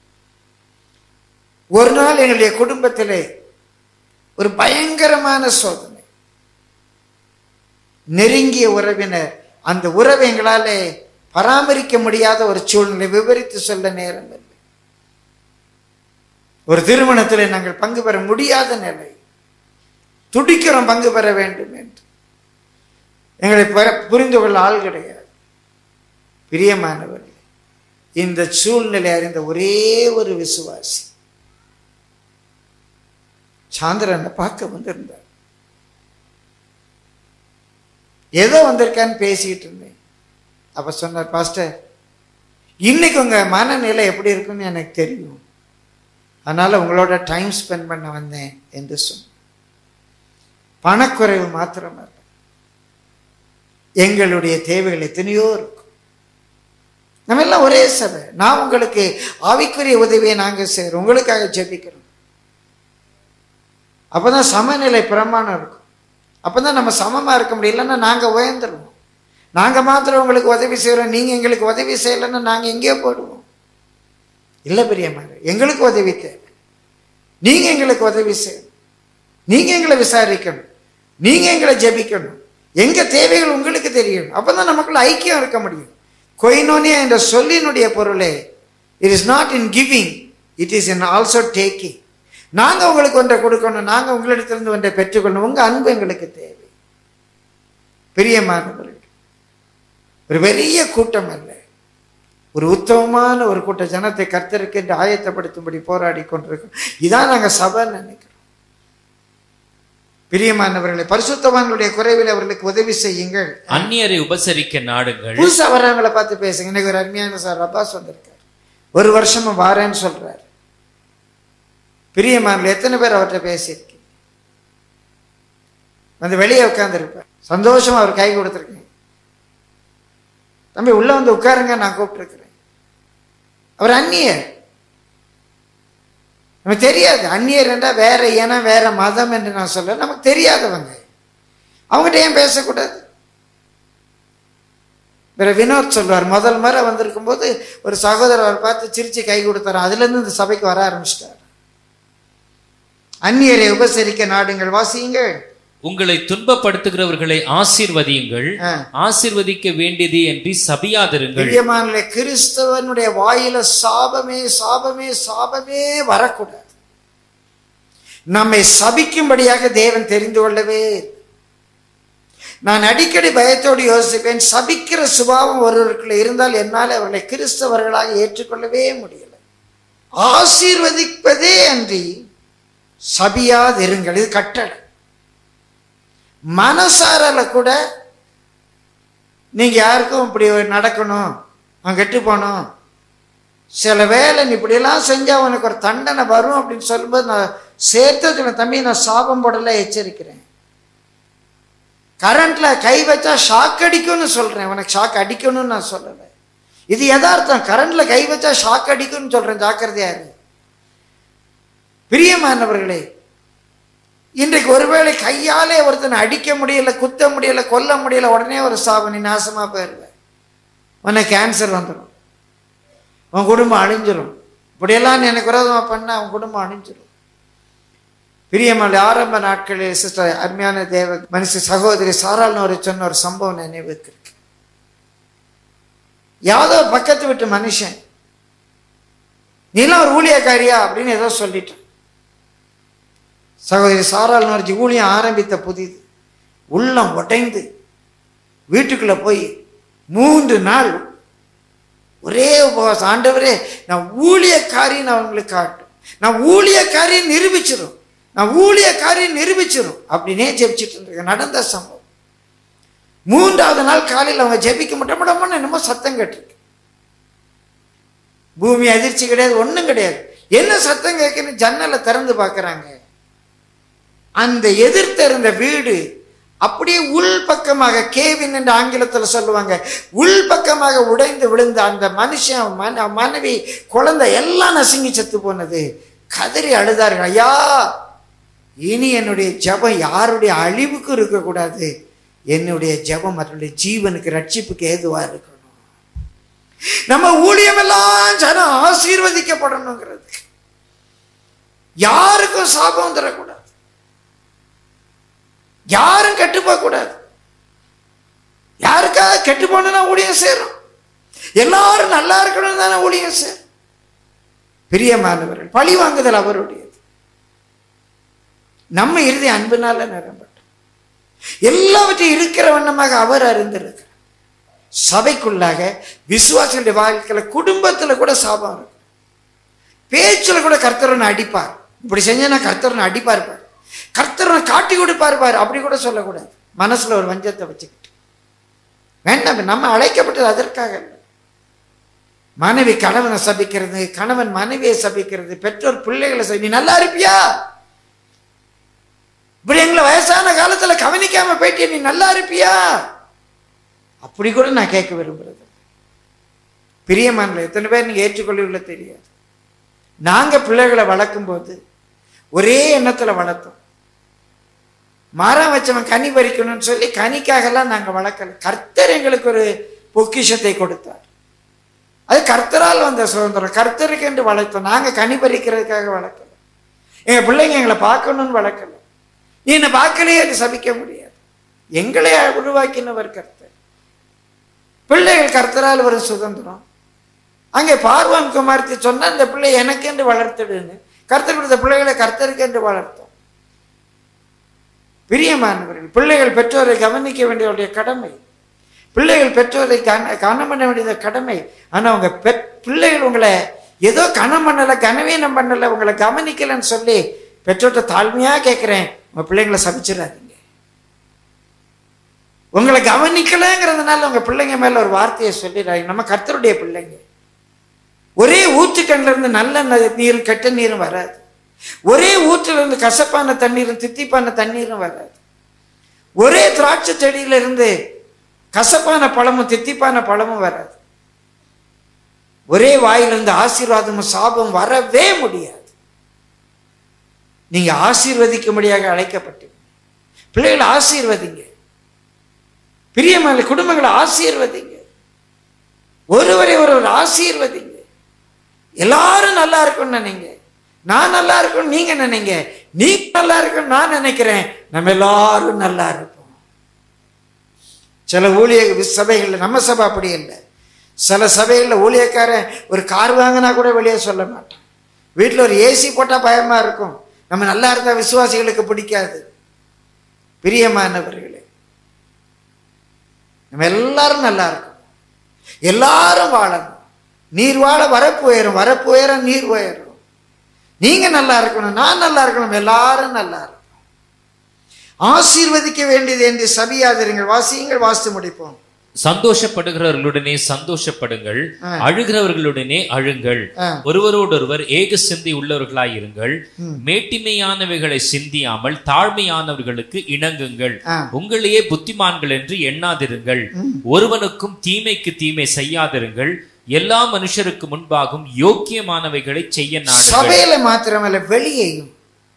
[SPEAKER 2] ஒரு நாள் எங்களுடைய குடும்பத்திலே ஒரு பயங்கரமான சோதனை நெருங்கிய உறவினர் அந்த உறவை எங்களாலே பராமரிக்க முடியாத ஒரு சூழ்நிலை விவரித்து சொல்ல நேரம் இல்லை ஒரு திருமணத்தில் நாங்கள் பங்கு பெற முடியாத நிலை துடிக்கிறோம் பங்கு பெற வேண்டும் என்று எங்களை பெற- புரிந்து கொள்ள ஆள் கிடையாது பிரியமானவர்களே இந்த சூழ்நிலை அறிந்த ஒரே ஒரு விசுவாசி சாந்திரனை பார்க்க வந்திருந்தார் ஏதோ வந்திருக்கான்னு பேசிக்கிட்டு இருந்தேன் அப்ப சொன்னார் பாஸ்டர் இன்னைக்கு உங்க மனநிலை எப்படி இருக்குன்னு எனக்கு தெரியும் அதனால உங்களோட டைம் ஸ்பெண்ட் பண்ண வந்தேன் என்று சொன்னேன் பணக்குறைவு மாத்திரமல்ல எங்களுடைய தேவைகள் எத்தனையோ இருக்கும் நம்ம எல்லாம் ஒரே சபை நான் உங்களுக்கு ஆவிக்குரிய உதவியை நாங்க செய்கிறோம் உங்களுக்காக ஜெபிக்கிறோம் அப்பதான் சமநிலை பிரமாணம் இருக்கும் அப்பதான் நம்ம சமமா இருக்க முடியும் இல்லைன்னா நாங்க உயர்ந்துருவோம் நாங்க மாத்திரம் உங்களுக்கு உதவி செய்கிறோம் நீங்க எங்களுக்கு உதவி செய்யலைன்னா நாங்க எங்கேயோ போடுவோம் இல்லை பெரியம்மாரு எங்களுக்கு உதவி தேவை நீங்க எங்களுக்கு உதவி செய்யணும் நீங்க எங்களை விசாரிக்கணும் நீங்க எங்களை ஜெபிக்கணும் எங்க தேவைகள் உங்களுக்கு தெரியணும் அப்பதான் நமக்குள்ள ஐக்கியம் இருக்க முடியும் கொயினோனியா என்ற சொல்லினுடைய பொருளே it is not in giving it is in also taking நாங்க உங்களுக்கு ஒன்றை கொடுக்கணும் நாங்க உங்களிடத்திலிருந்து ஒன்றை பெற்றுக்கொள்ளணும் உங்க அன்பு எங்களுக்கு தேவை பிரியமானவர்கள் ஒரு பெரிய கூட்டம் அல்ல ஒரு உத்தமமான ஒரு கூட்ட ஜனத்தை கர்த்தருக்கு என்று ஆயத்தப்படுத்தும்படி போராடி கொண்டிருக்கோம் இதான் நாங்க சபை நினைக்கிறோம் பிரியமானவர்களே பரிசுத்தவான்களுடைய குறைவில் அவர்களுக்கு உதவி செய்யுங்கள்
[SPEAKER 3] அந்நியரை உபசரிக்க நாடுங்கள்
[SPEAKER 2] புதுசா வர்றவங்களை பார்த்து பேசுங்க இன்னைக்கு ஒரு அருமையான சார் அப்பாஸ் வந்திருக்கார் ஒரு வருஷமா வாரேன்னு சொல்றாரு பிரியமானவர்கள் எத்தனை பேர் அவர்கிட்ட பேசியிருக்கீங்க வந்து வெளியே உட்கார்ந்துருப்பார் சந்தோஷமா அவர் கை கொடுத்துருக்கீங்க தம்பி உள்ள வந்து உட்காருங்க நான் கூப்பிட்டுருக்கிறேன் அவர் அந்நியர் நமக்கு தெரியாது அந்நியர் என்றால் வேற இனம் வேற மதம் என்று நான் சொல்ல நமக்கு தெரியாதவங்க அவங்ககிட்ட ஏன் பேசக்கூடாது வேற வினோத் சொல்வார் முதல் முறை வந்திருக்கும் போது ஒரு சகோதரர் அவர் பார்த்து சிரிச்சு கை கொடுத்தாரு அதுல இருந்து இந்த சபைக்கு வர ஆரம்பிச்சிட்டார் அந்நியரை உபசரிக்க நாடுங்கள் வாசியுங்கள்
[SPEAKER 3] உங்களை துன்பப்படுத்துகிறவர்களை ஆசீர்வதியுங்கள்
[SPEAKER 2] ஆ.
[SPEAKER 3] ஆசீர்வதிக்க வேண்டியது என்று சபியாதிருங்கள்
[SPEAKER 2] பிரியமானே கிறிஸ்தவனுடைய வாயில சாபமே சாபமே சாபமே வரக்கூடாது நம்மை சபிக்கும்படியாக தேவன் தெரிந்து கொள்ளவே இல்லை. நான் அடிக்கடி பயத்தோடு யோசிப்பேன் சபிக்கிற சுபாவம் ஒருவருக்குள்ள இருந்தால் என்னால் அவர்களை கிறிஸ்தவர்களாக ஏற்றுக்கொள்ளவே முடியல ஆசீர்வதிப்பதே அன்றி சபியாதிருங்கள் இது கட்டளை மனசாரல கூட நீங்க யாருக்கும் இப்படி நடக்கணும் அவன் கெட்டு போகணும் சில வேலை நீ இப்படியெல்லாம் செஞ்சா உனக்கு ஒரு தண்டனை வரும் அப்படின்னு சொல்லும்போது நான் சேர்த்து சொல்லுவேன், தம்பி நான் சாபம் போடல எச்சரிக்கிறேன் கரண்ட்ல கை வச்சா ஷாக் அடிக்கும்னு சொல்றேன் உனக்கு ஷாக் அடிக்கணும்னு நான் சொல்லலை இது யதார்த்தம் கரண்ட்ல கை வச்சா ஷாக் அடிக்கும்னு சொல்றேன் ஜாக்கிரதையா இரு பிரியமானவர்களே இன்றைக்கு ஒருவேளை கையாலே ஒருத்தனை அடிக்க முடியல குத்த முடியல கொல்ல முடியல உடனே ஒரு சாபம் நீ நாசமா போயிடுவேன் உனக்கு கேன்சர் வந்துடும் உன் குடும்பம் அழிஞ்சிரும் இப்படியெல்லாம் நீ எனக்கு விரோதமா பண்ண உன் குடும்பம் அழிஞ்சிரும் பிரியமலை ஆரம்ப நாட்களில் சிஸ்டர் அருமையான தேவ மனுஷ சகோதரி சாராள்னு ஒரு சொன்ன ஒரு சம்பவம் நினைவுக்கு இருக்கு யாதோ பக்கத்து விட்டு மனுஷன் நீலாம் ஒரு ஊழியக்காரியா அப்படின்னு ஏதோ சொல்லிட்டான் சகோதரி சாராள் நோர்ஜி ஊழியம் ஆரம்பித்த புதிது உள்ளம் உடைந்து வீட்டுக்குள்ள போய் மூன்று நாள் ஒரே உபவாசம் ஆண்டவரே நான் ஊழியக்காரின்னு அவங்களுக்கு காட்டும் நான் ஊழியக்காரின்னு நிரூபிச்சிரும் நான் ஊழியக்காரின்னு நிரூபிச்சிரும் அப்படின்னே ஜெபிச்சிட்டு இருக்கேன் நடந்த சம்பவம் மூன்றாவது நாள் காலையில் அவங்க ஜெபிக்க முட்டமுடமுன்னு என்னமோ சத்தம் கேட்டிருக்கு பூமி அதிர்ச்சி கிடையாது ஒண்ணும் கிடையாது என்ன சத்தம் கேட்குன்னு ஜன்னலை திறந்து பார்க்கறாங்க அந்த எதிர்த்த இருந்த வீடு அப்படியே உள் பக்கமாக கேவின் என்று ஆங்கிலத்தில் சொல்லுவாங்க உள் பக்கமாக உடைந்து விழுந்த அந்த மனுஷன் மன மனைவி குழந்தை எல்லாம் நசுங்கி செத்து போனது கதறி அழுதார்கள் ஐயா இனி என்னுடைய ஜெபம் யாருடைய அழிவுக்கும் இருக்கக்கூடாது என்னுடைய ஜெபம் மற்றவருடைய ஜீவனுக்கு ரட்சிப்புக்கு ஏதுவா இருக்கணும் நம்ம ஊழியமெல்லாம் ஜனம் ஆசீர்வதிக்கப்படணுங்கிறது யாருக்கும் சாபம் தரக்கூடாது யாரும் கெட்டு போகக்கூடாது யாருக்காக கெட்டு போனா ஊழியம் சேரும் எல்லாரும் நல்லா இருக்கணும் தானே ஊழியம் சேரும் பிரியமானவர்கள் பழி வாங்குதல் அவருடையது நம்ம இறுதி அன்பினால நிரம்பட்டும் எல்லாவற்றையும் இருக்கிற வண்ணமாக அவர் அறிந்திருக்கிறார் சபைக்குள்ளாக விசுவாசிகளுடைய வாழ்க்கையில குடும்பத்துல கூட சாபம் இருக்கும் பேச்சுல கூட கர்த்தரனை அடிப்பார் இப்படி செஞ்சனா கர்த்தரனை அடிப்பார் பார் கர்த்தரனை காட்டி கொடுப்பார் பார் அப்படி கூட சொல்லக்கூடாது மனசுல ஒரு வஞ்சத்தை வச்சுக்கிட்டு வேண்டாம் நம்ம அழைக்கப்பட்டது அதற்காக இல்லை மனைவி கணவனை சபிக்கிறது கணவன் மனைவியை சபிக்கிறது பெற்றோர் பிள்ளைகளை சபி நீ நல்லா இருப்பியா இப்படி எங்களை வயசான காலத்துல கவனிக்காம போயிட்டிய நீ நல்லா இருப்பியா அப்படி கூட நான் கேட்க விரும்புறது பிரியமான எத்தனை பேர் நீங்க ஏற்றுக்கொள்வீங்களோ தெரியாது நாங்க பிள்ளைகளை வளர்க்கும் போது ஒரே எண்ணத்துல வளர்த்தோம் மரம் வச்சவன் கனி பறிக்கணும்னு சொல்லி கனிக்காகலாம் நாங்க வளர்க்கல கர்த்தர் எங்களுக்கு ஒரு பொக்கிஷத்தை கொடுத்தார் அது கர்த்தரால் வந்த சுதந்திரம் கர்த்தருக்கு என்று வளர்த்தோம் நாங்க கனி பறிக்கிறதுக்காக வளர்க்கல எங்க பிள்ளைங்க எங்களை பார்க்கணும்னு வளர்க்கல நீ என்னை பார்க்கலையே அது சபிக்க முடியாது எங்களை உருவாக்கினவர் கர்த்தர் பிள்ளைகள் கர்த்தரால் ஒரு சுதந்திரம் அங்கே பார்வன் குமார்த்தி சொன்னா இந்த பிள்ளை எனக்கென்று வளர்த்துடுன்னு கர்த்தர் கொடுத்த பிள்ளைகளை கர்த்தருக்கென்று வளர்த்தோம் பிரியமானவர்கள் பிள்ளைகள் பெற்றோரை கவனிக்க வேண்டியவருடைய கடமை பிள்ளைகள் பெற்றோரை கன கனம் பண்ண வேண்டியது கடமை ஆனா உங்க பெற் பிள்ளைகள் உங்களை ஏதோ கனம் பண்ணல கனவீனம் பண்ணல உங்களை கவனிக்கலன்னு சொல்லி பெற்றோர்கிட்ட தாழ்மையா கேட்கிறேன் உங்க பிள்ளைங்களை சபிச்சிடாதீங்க உங்களை கவனிக்கலைங்கிறதுனால உங்க பிள்ளைங்க மேல ஒரு வார்த்தையை சொல்லிடாதீங்க நம்ம கர்த்தருடைய பிள்ளைங்க ஒரே ஊற்றுக்கண்ணில் இருந்து நல்ல ந- நீரும் கெட்ட நீரும் வராது ஒரே ஊற்றுல இருந்து கசப்பான தண்ணீரும் தித்திப்பான தண்ணீரும் வராது ஒரே திராட்சை செடியில இருந்து கசப்பான பழமும் தித்திப்பான பழமும் வராது ஒரே வாயிலிருந்து ஆசீர்வாதமும் சாபம் வரவே முடியாது நீங்க ஆசீர்வதிக்கும்படியாக அழைக்கப்பட்டீங்க பிள்ளைகளை ஆசீர்வதிங்க பிரியமான குடும்பங்களை ஆசீர்வதிங்க ஒருவரை ஒருவர் ஆசீர்வதிங்க எல்லாரும் நல்லா இருக்கணும்னு நினைங்க நான் நல்லா இருக்கணும் நீங்க நினைங்க நீ நல்லா இருக்கணும் நான் நினைக்கிறேன் நம்ம எல்லாரும் நல்லா இருப்போம் சில ஊழிய சபைகள்ல நம்ம சபை அப்படி இல்லை சில சபைகளில் ஊழியக்காரன் ஒரு கார் வாங்கினா கூட வெளியே சொல்ல மாட்டான் வீட்டில் ஒரு ஏசி போட்டால் பயமா இருக்கும் நம்ம நல்லா இருந்தா விசுவாசிகளுக்கு பிடிக்காது பிரியமானவர்களே நம்ம எல்லாரும் நல்லா இருக்கணும் எல்லாரும் வாழணும் நீர் வாழ வரப்பு உயரும் வரப்பு உயரம் நீர் உயரும் நீங்க நல்லா இருக்கணும் நான் நல்லா இருக்கணும் எல்லாரும் நல்லா இருக்கணும் ஆசீர்வதிக்க வேண்டியது என்று சபியாதிருங்கள் வாசியுங்கள் வாசித்து முடிப்போம்
[SPEAKER 3] சந்தோஷப்படுகிறவர்களுடனே சந்தோஷப்படுங்கள்
[SPEAKER 2] ஆ.
[SPEAKER 3] அழுகிறவர்களுடனே அழுங்கள்
[SPEAKER 2] ஆ.
[SPEAKER 3] ஒருவரோடொருவர் ஏக சிந்தி உள்ளவர்களாயிருங்கள் மேட்டிமையானவைகளை சிந்தியாமல் தாழ்மையானவர்களுக்கு இணங்குங்கள்
[SPEAKER 2] ஆ.
[SPEAKER 3] உங்களையே புத்திமான்கள் என்று எண்ணாதிருங்கள் ஒருவனுக்கும் தீமைக்கு தீமை செய்யாதிருங்கள் எல்லா மனுஷருக்கு முன்பாகவும் யோக்கியமானவைகளை செய்ய நாடுங்கள்
[SPEAKER 2] சபையில மாத்திரமல்ல வெளியேயும்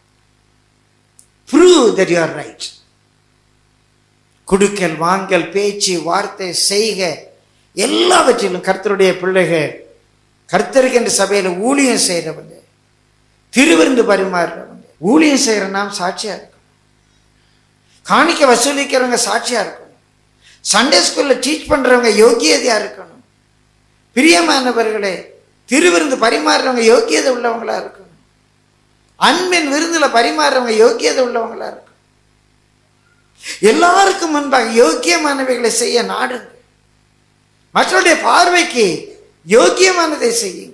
[SPEAKER 2] prove that you are right குடுக்கல் வாங்கல் பேச்சு வார்த்தை செய்க எல்லாவற்றிலும் கர்த்தருடைய பிள்ளைகள் கர்த்தருக்கு என்று சபையில ஊழியம் செய்கிறவங்க திருவிருந்து பரிமாறுறவங்க ஊழியம் செய்கிற நாம் சாட்சியா இருக்கணும் காணிக்க வசூலிக்கிறவங்க சாட்சியா இருக்கணும் சண்டே ஸ்கூல்ல டீச் பண்றவங்க யோக்கியதையா இருக்கணும் பிரியமானவர்களே திருவிருந்து பரிமாறுறவங்க யோக்கியதை உள்ளவங்களா இருக்கணும் அன்பின் விருந்துல பரிமாறுறவங்க யோக்கியதை உள்ளவங்களா இருக்கணும் எல்லாருக்கும் முன்பாக யோக்கியமானவைகளை செய்ய நாடுங்க மற்றவருடைய பார்வைக்கு யோக்கியமானதை செய்யுங்க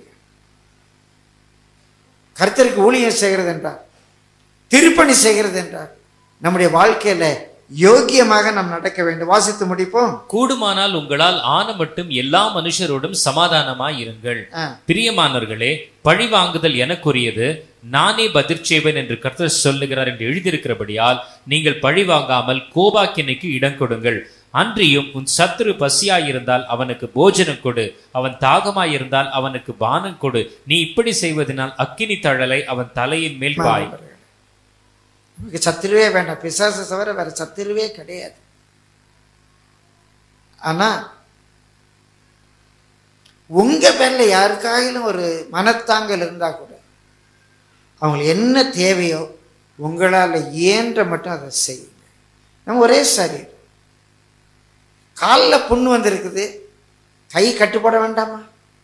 [SPEAKER 2] கர்த்தருக்கு ஊழியம் செய்கிறது என்றார் திருப்பணி செய்கிறது என்றார் நம்முடைய வாழ்க்கையில யோக்கியமாக நாம் நடக்க வேண்டும் வாசித்து முடிப்போம்
[SPEAKER 3] கூடுமானால் உங்களால் ஆன மட்டும் எல்லா மனுஷரோடும் சமாதானமாய் இருங்கள்
[SPEAKER 2] ஆ.
[SPEAKER 3] பிரியமானவர்களே பழி வாங்குதல் எனக்குரியது நானே பதில் செய்வேன் என்று கர்த்தர் சொல்லுகிறார் என்று எழுதியிருக்கிறபடியால் நீங்கள் பழி வாங்காமல் கோபாக்கினைக்கு இடம் கொடுங்கள் அன்றியும் உன் சத்துரு பசியாயிருந்தால் அவனுக்கு போஜனம் கொடு அவன் தாகமாயிருந்தால் அவனுக்கு பானம் கொடு நீ இப்படி செய்வதனால் அக்கினி தழலை அவன் தலையின் மேல் பாய்
[SPEAKER 2] நமக்கு சத்துருவே வேண்டாம் பிசாசு தவிர வேற சத்துருவே கிடையாது ஆனா உங்க பேர்ல யாருக்காகிலும் ஒரு மனத்தாங்கல் இருந்தா கூட அவங்களுக்கு என்ன தேவையோ உங்களால இயன்ற மட்டும் அதை செய்யுங்க நம்ம ஒரே சரீரம் காலில் புண்ணு வந்திருக்குது கை கட்டுப்பட வேண்டாமா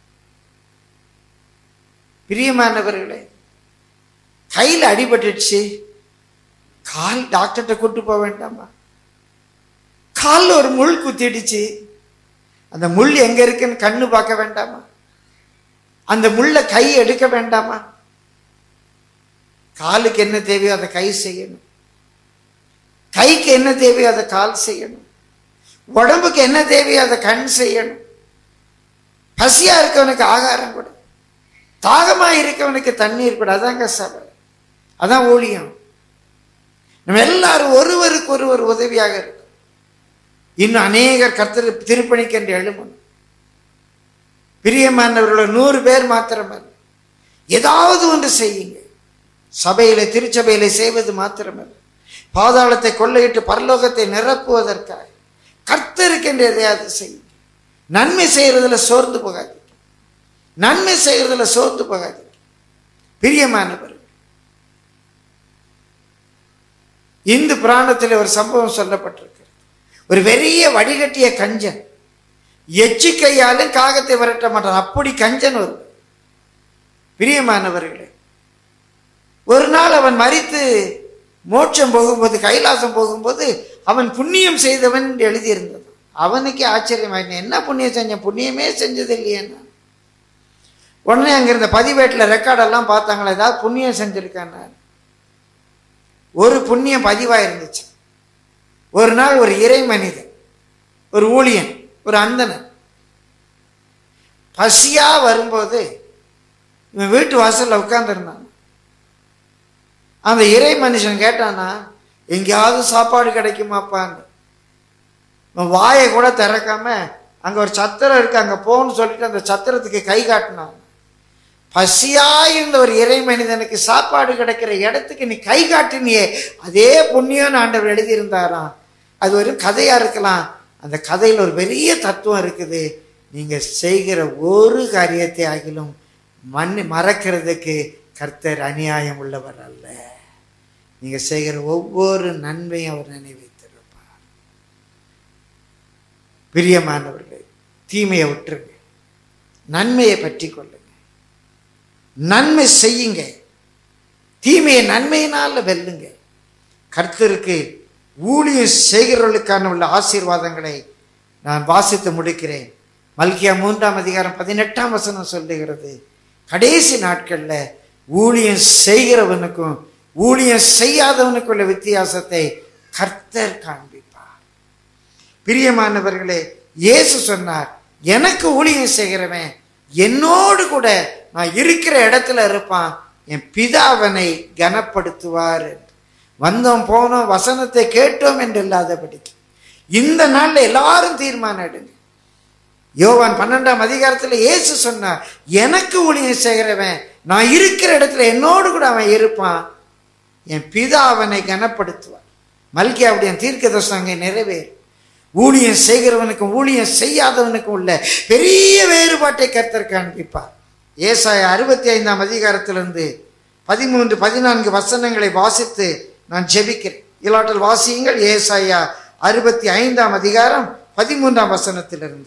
[SPEAKER 2] பிரியமானவர்களே கையில் அடிபட்டுடுச்சு கால் டாக்டர்கிட்ட கூட்டு போக வேண்டாமா காலில் ஒரு முள் குத்திடுச்சு அந்த முள் எங்க இருக்குன்னு கண்ணு பார்க்க வேண்டாமா அந்த முள்ளை கை எடுக்க வேண்டாமா காலுக்கு என்ன தேவையோ அதை கை செய்யணும் கைக்கு என்ன தேவையோ அதை கால் செய்யணும் உடம்புக்கு என்ன தேவையோ அதை கண் செய்யணும் பசியா இருக்கவனுக்கு ஆகாரம் கொடு தாகமா இருக்கவனுக்கு தண்ணீர் கொடு அதாங்க சபை அதான் ஊழியம் நம்ம எல்லாரும் ஒருவருக்கு ஒருவர் உதவியாக இருக்கும் இன்னும் அநேகர் கர்த்தர் திருப்பணிக்கென்று எழுமணும் பிரியமானவர்களோட நூறு பேர் மாத்திரமல்ல ஏதாவது ஒன்று செய்யுங்க சபையில திருச்சபையில செய்வது மாத்திரமல்ல பாதாளத்தை கொள்ளையிட்டு பரலோகத்தை நிரப்புவதற்காக கர்த்தருக்கென்று எதையாவது செய்யுங்க நன்மை செய்யறதுல சோர்ந்து போகாதீங்க நன்மை செய்யறதுல சோர்ந்து போகாதீங்க பிரியமானவர் இந்து புராணத்தில் ஒரு சம்பவம் சொல்லப்பட்டிருக்கு ஒரு பெரிய வடிகட்டிய கஞ்சன் எச்சு கையாலும் காகத்தை விரட்ட மாட்டான் அப்படி கஞ்சன் ஒரு பிரியமானவர்களே ஒரு நாள் அவன் மறித்து மோட்சம் போகும்போது கைலாசம் போகும்போது அவன் புண்ணியம் செய்தவன் என்று எழுதியிருந்தது அவனுக்கே ஆச்சரியமாயிட்டு என்ன புண்ணியம் செஞ்சேன் புண்ணியமே செஞ்சது இல்லையேன்னா உடனே அங்க இருந்த பதிவேட்டில் ரெக்கார்டெல்லாம் பார்த்தாங்களா ஏதாவது புண்ணியம் செஞ்சிருக்கான்னு ஒரு புண்ணியம் பதிவாக இருந்துச்சு ஒரு நாள் ஒரு இறை மனிதன் ஒரு ஊழியன் ஒரு அந்தணன் பசியா வரும்போது இவன் வீட்டு வாசல்ல உட்கார்ந்துருந்தான் அந்த இறை மனுஷன் கேட்டானா எங்கேயாவது சாப்பாடு கிடைக்குமாப்பான்னு இவன் வாயை கூட திறக்காம அங்க ஒரு சத்திரம் இருக்கு அங்க போன்னு சொல்லிட்டு அந்த சத்திரத்துக்கு கை காட்டினான் பசியா இருந்த ஒரு இறை மனிதனுக்கு சாப்பாடு கிடைக்கிற இடத்துக்கு நீ கை காட்டினியே அதே புண்ணியம் ஆண்டவர் எழுதியிருந்தாராம் அது ஒரு கதையா இருக்கலாம் அந்த கதையில் ஒரு பெரிய தத்துவம் இருக்குது நீங்க செய்கிற ஒரு காரியத்தை ஆகிலும் மண் மறக்கிறதுக்கு கர்த்தர் அநியாயம் உள்ளவர் அல்ல நீங்க செய்கிற ஒவ்வொரு நன்மையும் அவர் நினைவைத்திருப்பார் பிரியமானவர்களே தீமையை விட்டுருங்க நன்மையை பற்றி கொள்ளுங்க நன்மை செய்யுங்க தீமையை நன்மையினால வெல்லுங்க கர்த்தருக்கு ஊழியம் செய்கிறவர்களுக்கான உள்ள ஆசீர்வாதங்களை நான் வாசித்து முடிக்கிறேன் மல்கியா மூன்றாம் அதிகாரம் பதினெட்டாம் வசனம் சொல்லுகிறது கடைசி நாட்கள்ல ஊழியம் செய்கிறவனுக்கும் ஊழியம் செய்யாதவனுக்கும் உள்ள வித்தியாசத்தை கர்த்தர் காண்பிப்பார் பிரியமானவர்களே இயேசு சொன்னார் எனக்கு ஊழியம் செய்கிறவன் என்னோடு கூட நான் இருக்கிற இடத்துல இருப்பான் என் பிதாவனை கனப்படுத்துவார் என்று. வந்தோம் போனோம் வசனத்தை கேட்டோம் என்று இல்லாதபடிக்கு இந்த நாள்ல எல்லாரும் தீர்மானம் எடுங்க யோவான் பன்னெண்டாம் அதிகாரத்துல இயேசு சொன்னார் எனக்கு ஊழியம் செய்கிறவன் நான் இருக்கிற இடத்துல என்னோடு கூட அவன் இருப்பான் என் பிதா அவனை கனப்படுத்துவார் மல்கியாவுடைய தீர்க்க தரிசனங்க நிறைவேறும் ஊழியம் செய்கிறவனுக்கும் ஊழியம் செய்யாதவனுக்கும் உள்ள பெரிய வேறுபாட்டை கர்த்தர் காண்பிப்பார் ஏசாய அறுபத்தி ஐந்தாம் அதிகாரத்திலிருந்து பதிமூன்று பதினான்கு வசனங்களை வாசித்து நான் ஜெபிக்கிறேன் இல்லாட்டல் வாசியுங்கள் ஏசாயா அறுபத்தி ஐந்தாம் அதிகாரம் பதிமூன்றாம் வசனத்திலிருந்து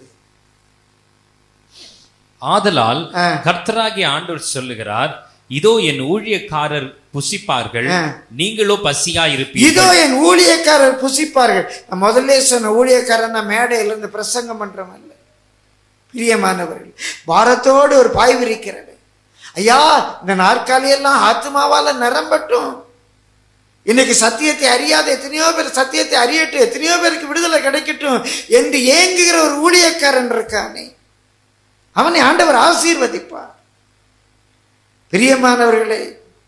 [SPEAKER 3] ஆதலால்
[SPEAKER 2] ஆ.
[SPEAKER 3] கர்த்தராகிய ஆண்டவர் சொல்லுகிறார் இதோ என் ஊழியக்காரர் புசிப்பார்கள்
[SPEAKER 2] ஆ.
[SPEAKER 3] நீங்களோ பசியா இருப்பீர்கள்
[SPEAKER 2] இதோ என் ஊழியக்காரர் புசிப்பார்கள் நான் முதல்ல சொன்ன ஊழியக்காரன் நான் மேடையில இருந்து பிரசங்கம் பண்றவன் அல்ல பிரியமானவர்கள் பாரத்தோடு ஒரு பாய் விரிக்கிறது ஐயா இந்த நாற்காலியெல்லாம் ஆத்மாவால நிரம்பட்டும் இன்னைக்கு சத்தியத்தை அறியாத எத்தனையோ பேர் சத்தியத்தை அறியட்டும் எத்தனையோ பேருக்கு விடுதலை கிடைக்கட்டும் என்று ஏங்குகிற ஒரு ஊழியக்காரன் இருக்கானே அவனை ஆண்டவர் ஆசீர்வதிப்பார் பிரியமானவர்களே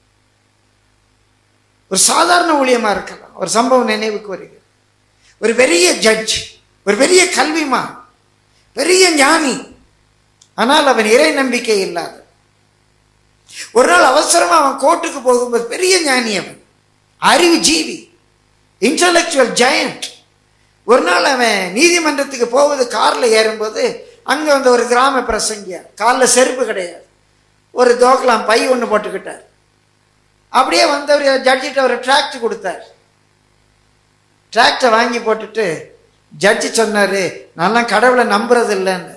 [SPEAKER 2] ஒரு சாதாரண ஊழியமா இருக்கலாம் ஒரு சம்பவம் நினைவுக்கு வருகிறது ஒரு பெரிய ஜட்ஜ் ஒரு பெரிய கல்விமான் பெரிய ஞானி ஆனால் அவன் இறை நம்பிக்கை இல்லாத ஒரு நாள் அவசரமா அவன் கோர்ட்டுக்கு போகும்போது பெரிய ஞானி அவன் அறிவு ஜீவி இன்டலெக்சுவல் ஜெயண்ட் ஒரு நாள் அவன் நீதிமன்றத்துக்கு போவது கார்ல ஏறும்போது அங்க வந்து ஒரு கிராம பிரசங்கியா காலில் செருப்பு கிடையாது ஒரு தோக்கலாம் பை ஒன்று போட்டுக்கிட்டார் அப்படியே வந்தவர் ஜட்ஜிட்ட ஒரு டிராக்ட் கொடுத்தார் டிராக்டை வாங்கி போட்டுட்டு ஜட்ஜி சொன்னாரு நான்லாம் கடவுளை நம்புறது இல்லைன்னு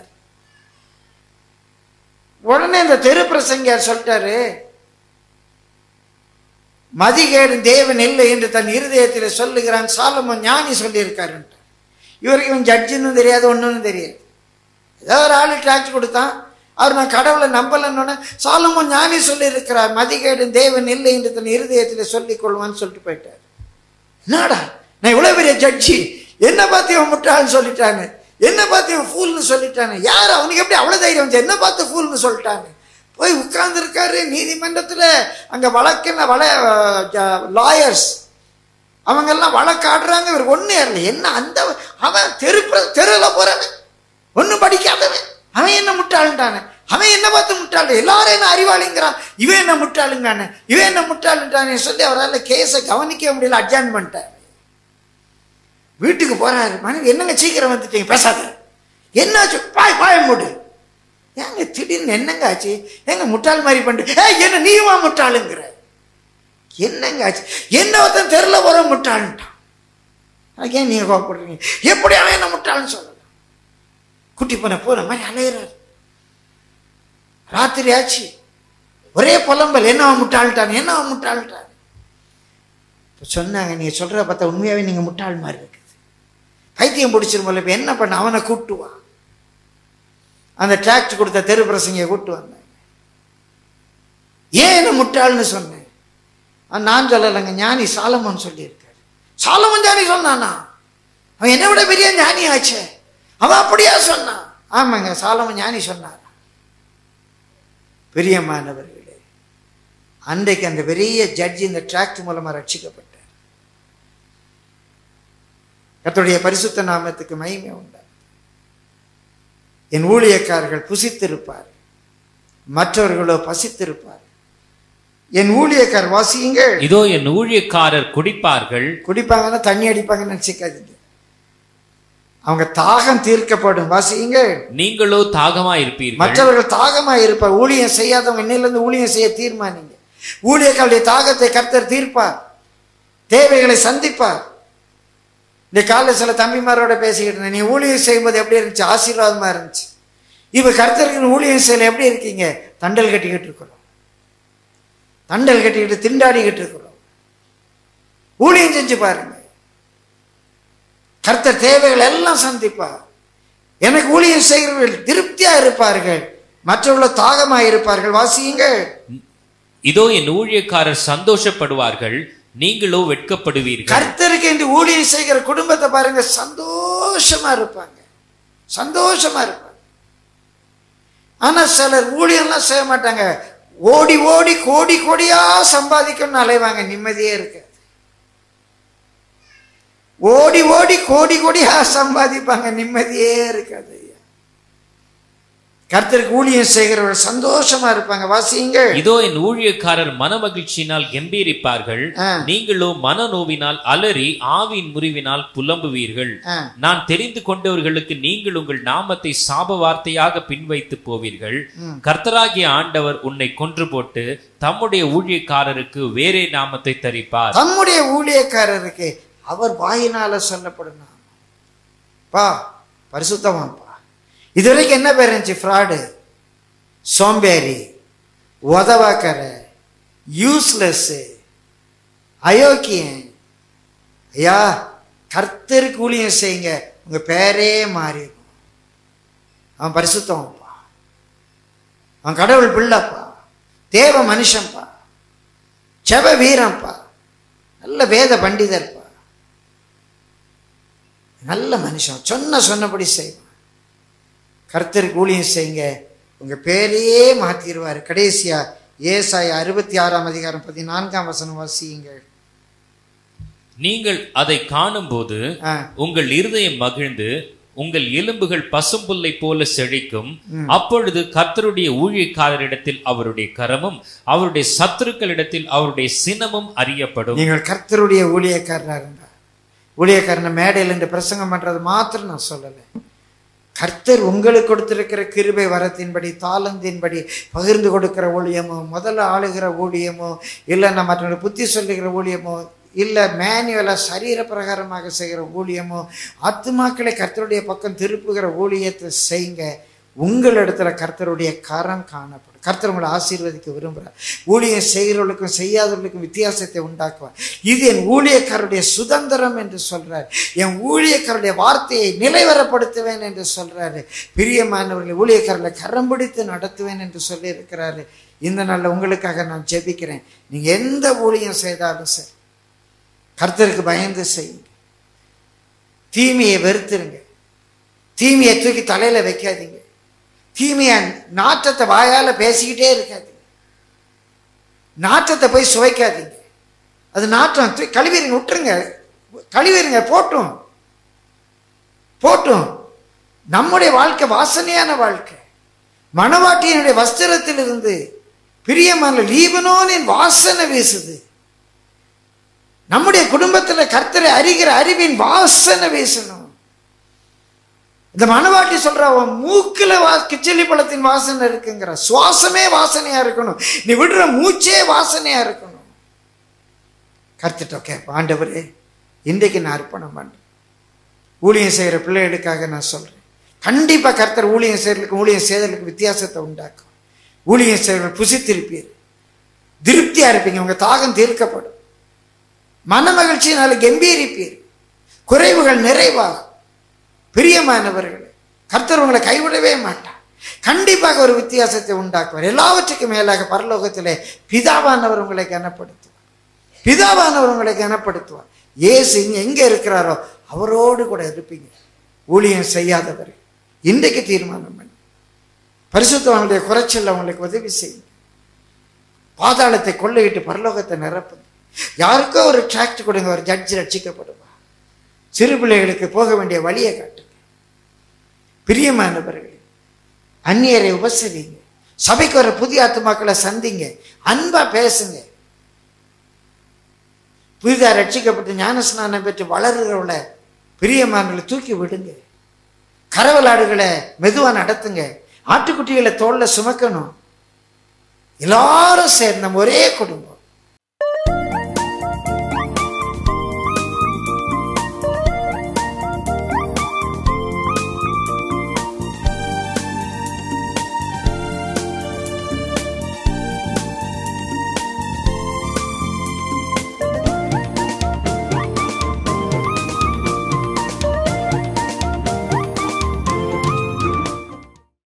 [SPEAKER 2] உடனே இந்த தெரு பிரசங்கியார் சொல்லிட்டாரு மதிகேடு தேவன் இல்லை என்று தன் இருதயத்தில் சொல்லுகிறான் சாலமன் ஞானி சொல்லியிருக்காருன்ட்டு இவருக்கு இவன் ஜட்ஜின்னு தெரியாது ஒன்றுன்னு தெரியாது ஏதோ ஒரு ஆளு டிராக்ட் கொடுத்தான் அவர் நான் கடவுளை நம்பலன்னு சாலமன் ஞானி சொல்லியிருக்கிறார் மதிகேடு தேவன் இல்லை என்று தன் இருதயத்தில் சொல்லிக் கொள்வான்னு சொல்லிட்டு போயிட்டார் என்னடா நான் இவ்வளவு பெரிய ஜட்ஜி என்ன பார்த்து இவன் முட்டாள்னு சொல்லிட்டாங்க என்ன பார்த்து இவன் ஃபூல்னு சொல்லிட்டாங்க யார் அவனுக்கு எப்படி அவ்வளவு தைரியம் வந்து என்ன பார்த்து ஃபூல்னு சொல்லிட்டாங்க போய் உட்கார்ந்துருக்காரு நீதிமன்றத்தில் அங்க வழக்கின வள லாயர்ஸ் அவங்கெல்லாம் வழக்காடுறாங்க இவர் ஒண்ணு ஏறல என்ன அந்த அவன் தெரு தெருவில் போறவன் ஒன்றும் படிக்காதவன் அவன் என்ன முட்டாளுன்றானே அவன் என்ன பார்த்து முட்டாள் எல்லாரும் என்ன அறிவாளிங்கிறான் இவன் என்ன முட்டாளுங்கானே இவன் என்ன முட்டாளுன்றானே சொல்லி அவரால் கேஸை கவனிக்க முடியல அட்ஜாயின் பண்ணிட்டார் வீட்டுக்கு போறாரு மனைவி என்னங்க சீக்கிரம் வந்துட்டீங்க பேசாத என்னாச்சு பாய் பாய மூடு ஏங்க திடீர்னு என்னங்க ஆச்சு ஏங்க முட்டாள் மாதிரி பண்ணிட்டு ஏ என்ன நீயுமா முட்டாளுங்கிற என்னங்க ஆச்சு என்ன ஒருத்தன் தெருல போற முட்டாள்ன்ட்டான் அதுக்கு ஏன் நீங்க கோவப்படுறீங்க எப்படி அவன் என்ன முட்டாள்னு சொல்லலாம் குட்டி போன போன மாதிரி அலையிறாரு ராத்திரி ஆச்சு ஒரே புலம்பல் என்ன அவன் முட்டாள்ட்டான் என்ன அவன் முட்டாள்ட்டான் இப்ப சொன்னாங்க நீங்க சொல்றத பார்த்தா உண்மையாவே நீங்க முட்டாள் மாதிரி இருக்குது பைத்தியம் பிடிச்சிருமல்ல இப்ப என்ன பண்ண அவனை கூப்பிட்டு வா அந்த டிராக்ட் கொடுத்த தெரு பிரசங்க கூப்பிட்டு வந்தாங்க ஏன் என்ன முட்டாள்னு சொன்னேன் ஆ, நான் சொல்லலைங்க ஞானி சாலமோன் சொல்லியிருக்காரு சாலமன் ஞானி சொன்னானா அவன் என்னை விட பெரிய ஞானி ஆச்சே அவன் அப்படியா சொன்னான் ஆமாங்க சாலமன் ஞானி சொன்னார் பிரியமானவர்களே அன்றைக்கு அந்த பெரிய ஜட்ஜி இந்த டிராக்ட் மூலமா ரட்சிக்கப்பட்டார் கர்த்தருடைய பரிசுத்த நாமத்துக்கு மகிமை உண்டா என் ஊழியக்காரர்கள் புசித்திருப்பார் மற்றவர்களோ பசித்திருப்பார் என் ஊழியக்கார் வாசியுங்கள்
[SPEAKER 3] இதோ என் ஊழியக்காரர் குடிப்பார்கள்
[SPEAKER 2] குடிப்பாங்கன்னா தண்ணி அடிப்பாங்கன்னு நினைச்சுக்காதீங்க அவங்க தாகம் தீர்க்கப்படும் வாசியுங்கள்
[SPEAKER 3] நீங்களோ தாகமா இருப்பீர்கள்
[SPEAKER 2] மற்றவர்கள் தாகமா இருப்பார் ஊழியம் செய்யாதவங்க இன்னிலிருந்து ஊழியம் செய்ய தீர்மானிங்க ஊழியர்களுடைய தாகத்தை கர்த்தர் தீர்ப்பார் தேவைகளை சந்திப்பார் இந்த காலையில் சில தம்பிமாரோட பேசிக்கிட்டு இருந்தேன் நீ ஊழியம் செய்யும்போது எப்படி இருந்துச்சு ஆசீர்வாதமா இருந்துச்சு இப்ப கர்த்தருக்கு ஊழியம் செய்யல எப்படி இருக்கீங்க தண்டல் கட்டிக்கிட்டு இருக்கிறோம் தண்டல் கட்டிக்கிட்டு திண்டாடிக்கிட்டு இருக்கிறோம் ஊழியம் செஞ்சு பாருங்க கர்த்தர் தேவைகள் எல்லாம் சந்திப்பார் எனக்கு ஊழியம் செய்கிறவர்கள் திருப்தியா இருப்பார்கள் மற்றவர்கள் தாகமா இருப்பார்கள் வாசியுங்கள்
[SPEAKER 3] இதோ என் ஊழியக்காரர் சந்தோஷப்படுவார்கள் நீங்களோ வெட்கப்படுவீர்கள்
[SPEAKER 2] கர்த்தருக்கு என்று ஊழியம் செய்கிற குடும்பத்தை பாருங்க சந்தோஷமா இருப்பாங்க சந்தோஷமா இருப்பாங்க ஆனா சிலர் ஊழியம்லாம் செய்ய மாட்டாங்க ஓடி ஓடி கோடி கோடியா சம்பாதிக்கணும்னு அலைவாங்க நிம்மதியே இருக்காது ஓடி ஓடி கோடி கோடியா சம்பாதிப்பாங்க நிம்மதியே இருக்காது ஐயா கர்த்தருக்கு ஊழியம் செய்கிறவர்கள் சந்தோஷமா இருப்பாங்க வாசியுங்கள்
[SPEAKER 3] இதோ என் ஊழியக்காரர் மனமகிழ்ச்சியினால் கம்பீரிப்பார்கள்
[SPEAKER 2] ஆ.
[SPEAKER 3] நீங்களோ மனநோவினால் அலறி ஆவியின் முறிவினால் புலம்புவீர்கள்
[SPEAKER 2] ஆ.
[SPEAKER 3] நான் தெரிந்து கொண்டவர்களுக்கு நீங்கள் உங்கள் நாமத்தை சாப வார்த்தையாக பின்வைத்து போவீர்கள் கர்த்தராகிய ஆண்டவர் உன்னை கொன்று போட்டு தம்முடைய ஊழியக்காரருக்கு வேறே நாமத்தை தரிப்பார்
[SPEAKER 2] தம்முடைய ஊழியக்காரருக்கு அவர் வாயினால சொல்லப்படும் பா பரிசுத்தமாப்பா இதுவரைக்கும் என்ன பேர் இருந்துச்சு ஃப்ராடு சோம்பேறி உதவாக்கற யூஸ்லெஸ் அயோக்கியன் ஐயா கர்த்தருக்கு ஊழியம் செய்யுங்க உங்க பேரே மாறிடும் அவன் பரிசுத்தமாப்பா அவன் கடவுள் பிள்ளைப்பா தேவ மனுஷன்ப்பா செவ வீரன்ப்பா நல்ல வேத பண்டிதர்ப்பா நல்ல மனுஷன் சொன்ன சொன்னபடி செய்வான் கர்த்தருக்கு ஊழியம் செய்யுங்க உங்க பேரையே மாத்திடுவார் கடைசியா ஏசாய அறுபத்தி ஆறாம் அதிகாரம் பதினான்காம் வசனம் வாசியுங்கள்
[SPEAKER 3] நீங்கள் அதை காணும்போது
[SPEAKER 2] ஆ,
[SPEAKER 3] உங்கள் இருதயம் மகிழ்ந்து உங்கள் எலும்புகள் பசும்புல்லை போல செழிக்கும் அப்பொழுது கர்த்தருடைய ஊழியக்காரரிடத்தில் அவருடைய கரமும் அவருடைய சத்துருக்களிடத்தில் அவருடைய சினமும் அறியப்படும்
[SPEAKER 2] நீங்கள் கர்த்தருடைய ஊழியக்காரனா இருந்தா ஊழியக்காரனை மேடையில் என்று பிரசங்கம் பண்றது மாத்திரம் நான் சொல்லலை கர்த்தர் உங்களுக்கு கொடுத்திருக்கிற கிருபை வரத்தின்படி தாளந்தின்படி பகிர்ந்து கொடுக்கிற ஊழியமோ முதல்ல ஆளுகிற ஊழியமோ இல்லைன்னா மற்றவங்க புத்தி சொல்லுகிற ஊழியமோ இல்லை மேனுவலாக சரீர பிரகாரமாக செய்கிற ஊழியமோ ஆத்துமாக்களை கர்த்தருடைய பக்கம் திருப்புகிற ஊழியத்தை செய்யுங்க உங்களிடத்துல கர்த்தருடைய கரம் காணப்படும் கர்த்தர் உங்களை ஆசீர்வதிக்க விரும்புகிறார் ஊழியம் செய்கிறவர்களுக்கும் செய்யாதவர்களுக்கும் வித்தியாசத்தை உண்டாக்குவார் இது என் ஊழியக்காரருடைய சுதந்திரம் என்று சொல்றார் என் ஊழியக்காரருடைய வார்த்தையை நிலைவரப்படுத்துவேன் என்று சொல்றாரு பிரியமானவர்களை ஊழியக்காரர்களை கரம் பிடித்து நடத்துவேன் என்று சொல்லி இருக்கிறாரு இந்த நாளில் உங்களுக்காக நான் ஜெபிக்கிறேன் நீங்க எந்த ஊழியம் செய்தாலும் சரி கர்த்தருக்கு பயந்து செய்யுங்க தீமையை வெறுத்துருங்க தீமையை தூக்கி தலையில வைக்காதீங்க தீமையை நாற்றத்தை வாயால பேசிக்கிட்டே இருக்காதீங்க நாற்றத்தை போய் சுவைக்காதீங்க அது நாற்றம் தூக்கி கழுவிடுங்க விட்டுருங்க கழுவிடுங்க போட்டும் போட்டும் நம்முடைய வாழ்க்கை வாசனையான வாழ்க்கை மணவாட்டியினுடைய வஸ்திரத்தில் இருந்து பிரியமான லீபனோனின் வாசனை வீசுது நம்முடைய குடும்பத்துல கர்த்தரை அறிகிற அறிவின் வாசனை வீசணும் இந்த மனவாட்டி சொல்ற அவன் மூக்குல வா கிச்சலி பழத்தின் வாசனை இருக்குங்கிற சுவாசமே வாசனையா இருக்கணும் நீ விடுற மூச்சே வாசனையா இருக்கணும் கர்த்திட்ட கேட்ப ஆண்டவரே இன்றைக்கு நான் அர்ப்பணம் பண்றேன் ஊழியம் செய்கிற பிள்ளைகளுக்காக நான் சொல்றேன் கண்டிப்பா கர்த்தர் ஊழியம் செய்யறதுக்கு ஊழியம் செய்தலுக்கு வித்தியாசத்தை உண்டாக்கும் ஊழியம் செய்கிற புசித்திருப்பீர் திருப்தியா இருப்பீங்க உங்க தாகம் தீர்க்கப்படும் மன மகிழ்ச்சியினால கம்பீரிப்பீர் குறைவுகள் நிறைவாகும் பிரியமானவர்களே கர்த்தர் உங்களை கைவிடவே மாட்டார் கண்டிப்பாக ஒரு வித்தியாசத்தை உண்டாக்குவார் எல்லாவற்றுக்கும் மேலாக பரலோகத்திலே பிதாவானவர் உங்களை கனப்படுத்துவார் பிதாவானவர் உங்களை கனப்படுத்துவார் இயேசு இங்க எங்க இருக்கிறாரோ அவரோடு கூட இருப்பீங்க ஊழியம் செய்யாதவர் இன்றைக்கு தீர்மானம் பண்ணி பரிசுத்தவனுடைய குறைச்சல் அவங்களுக்கு உதவி செய்யுங்க பாதாளத்தை கொள்ளையிட்டு பரலோகத்தை நிரப்புங்க யாருக்கோ ஒரு டிராக்ட் கொடுங்க ஒரு ஜட்ஜி ரட்சிக்கப்படுவா சிறு பிள்ளைகளுக்கு போக வேண்டிய வழியை காட்டுங்க பிரியமானவர்களே அந்நியரை உபசரிங்க சபைக்கு வர புதிய ஆத்துமாக்களை சந்திங்க அன்பா பேசுங்க புதிதாக ரட்சிக்கப்பட்டு ஞானஸ்நானம் பெற்று வளருகிறவளை பிரியமானவர்களை தூக்கி விடுங்க கரவலாடுகளை மெதுவா நடத்துங்க ஆட்டுக்குட்டிகளை தோல்ல சுமக்கணும் எல்லாரும் சேர்ந்த ஒரே குடும்பம்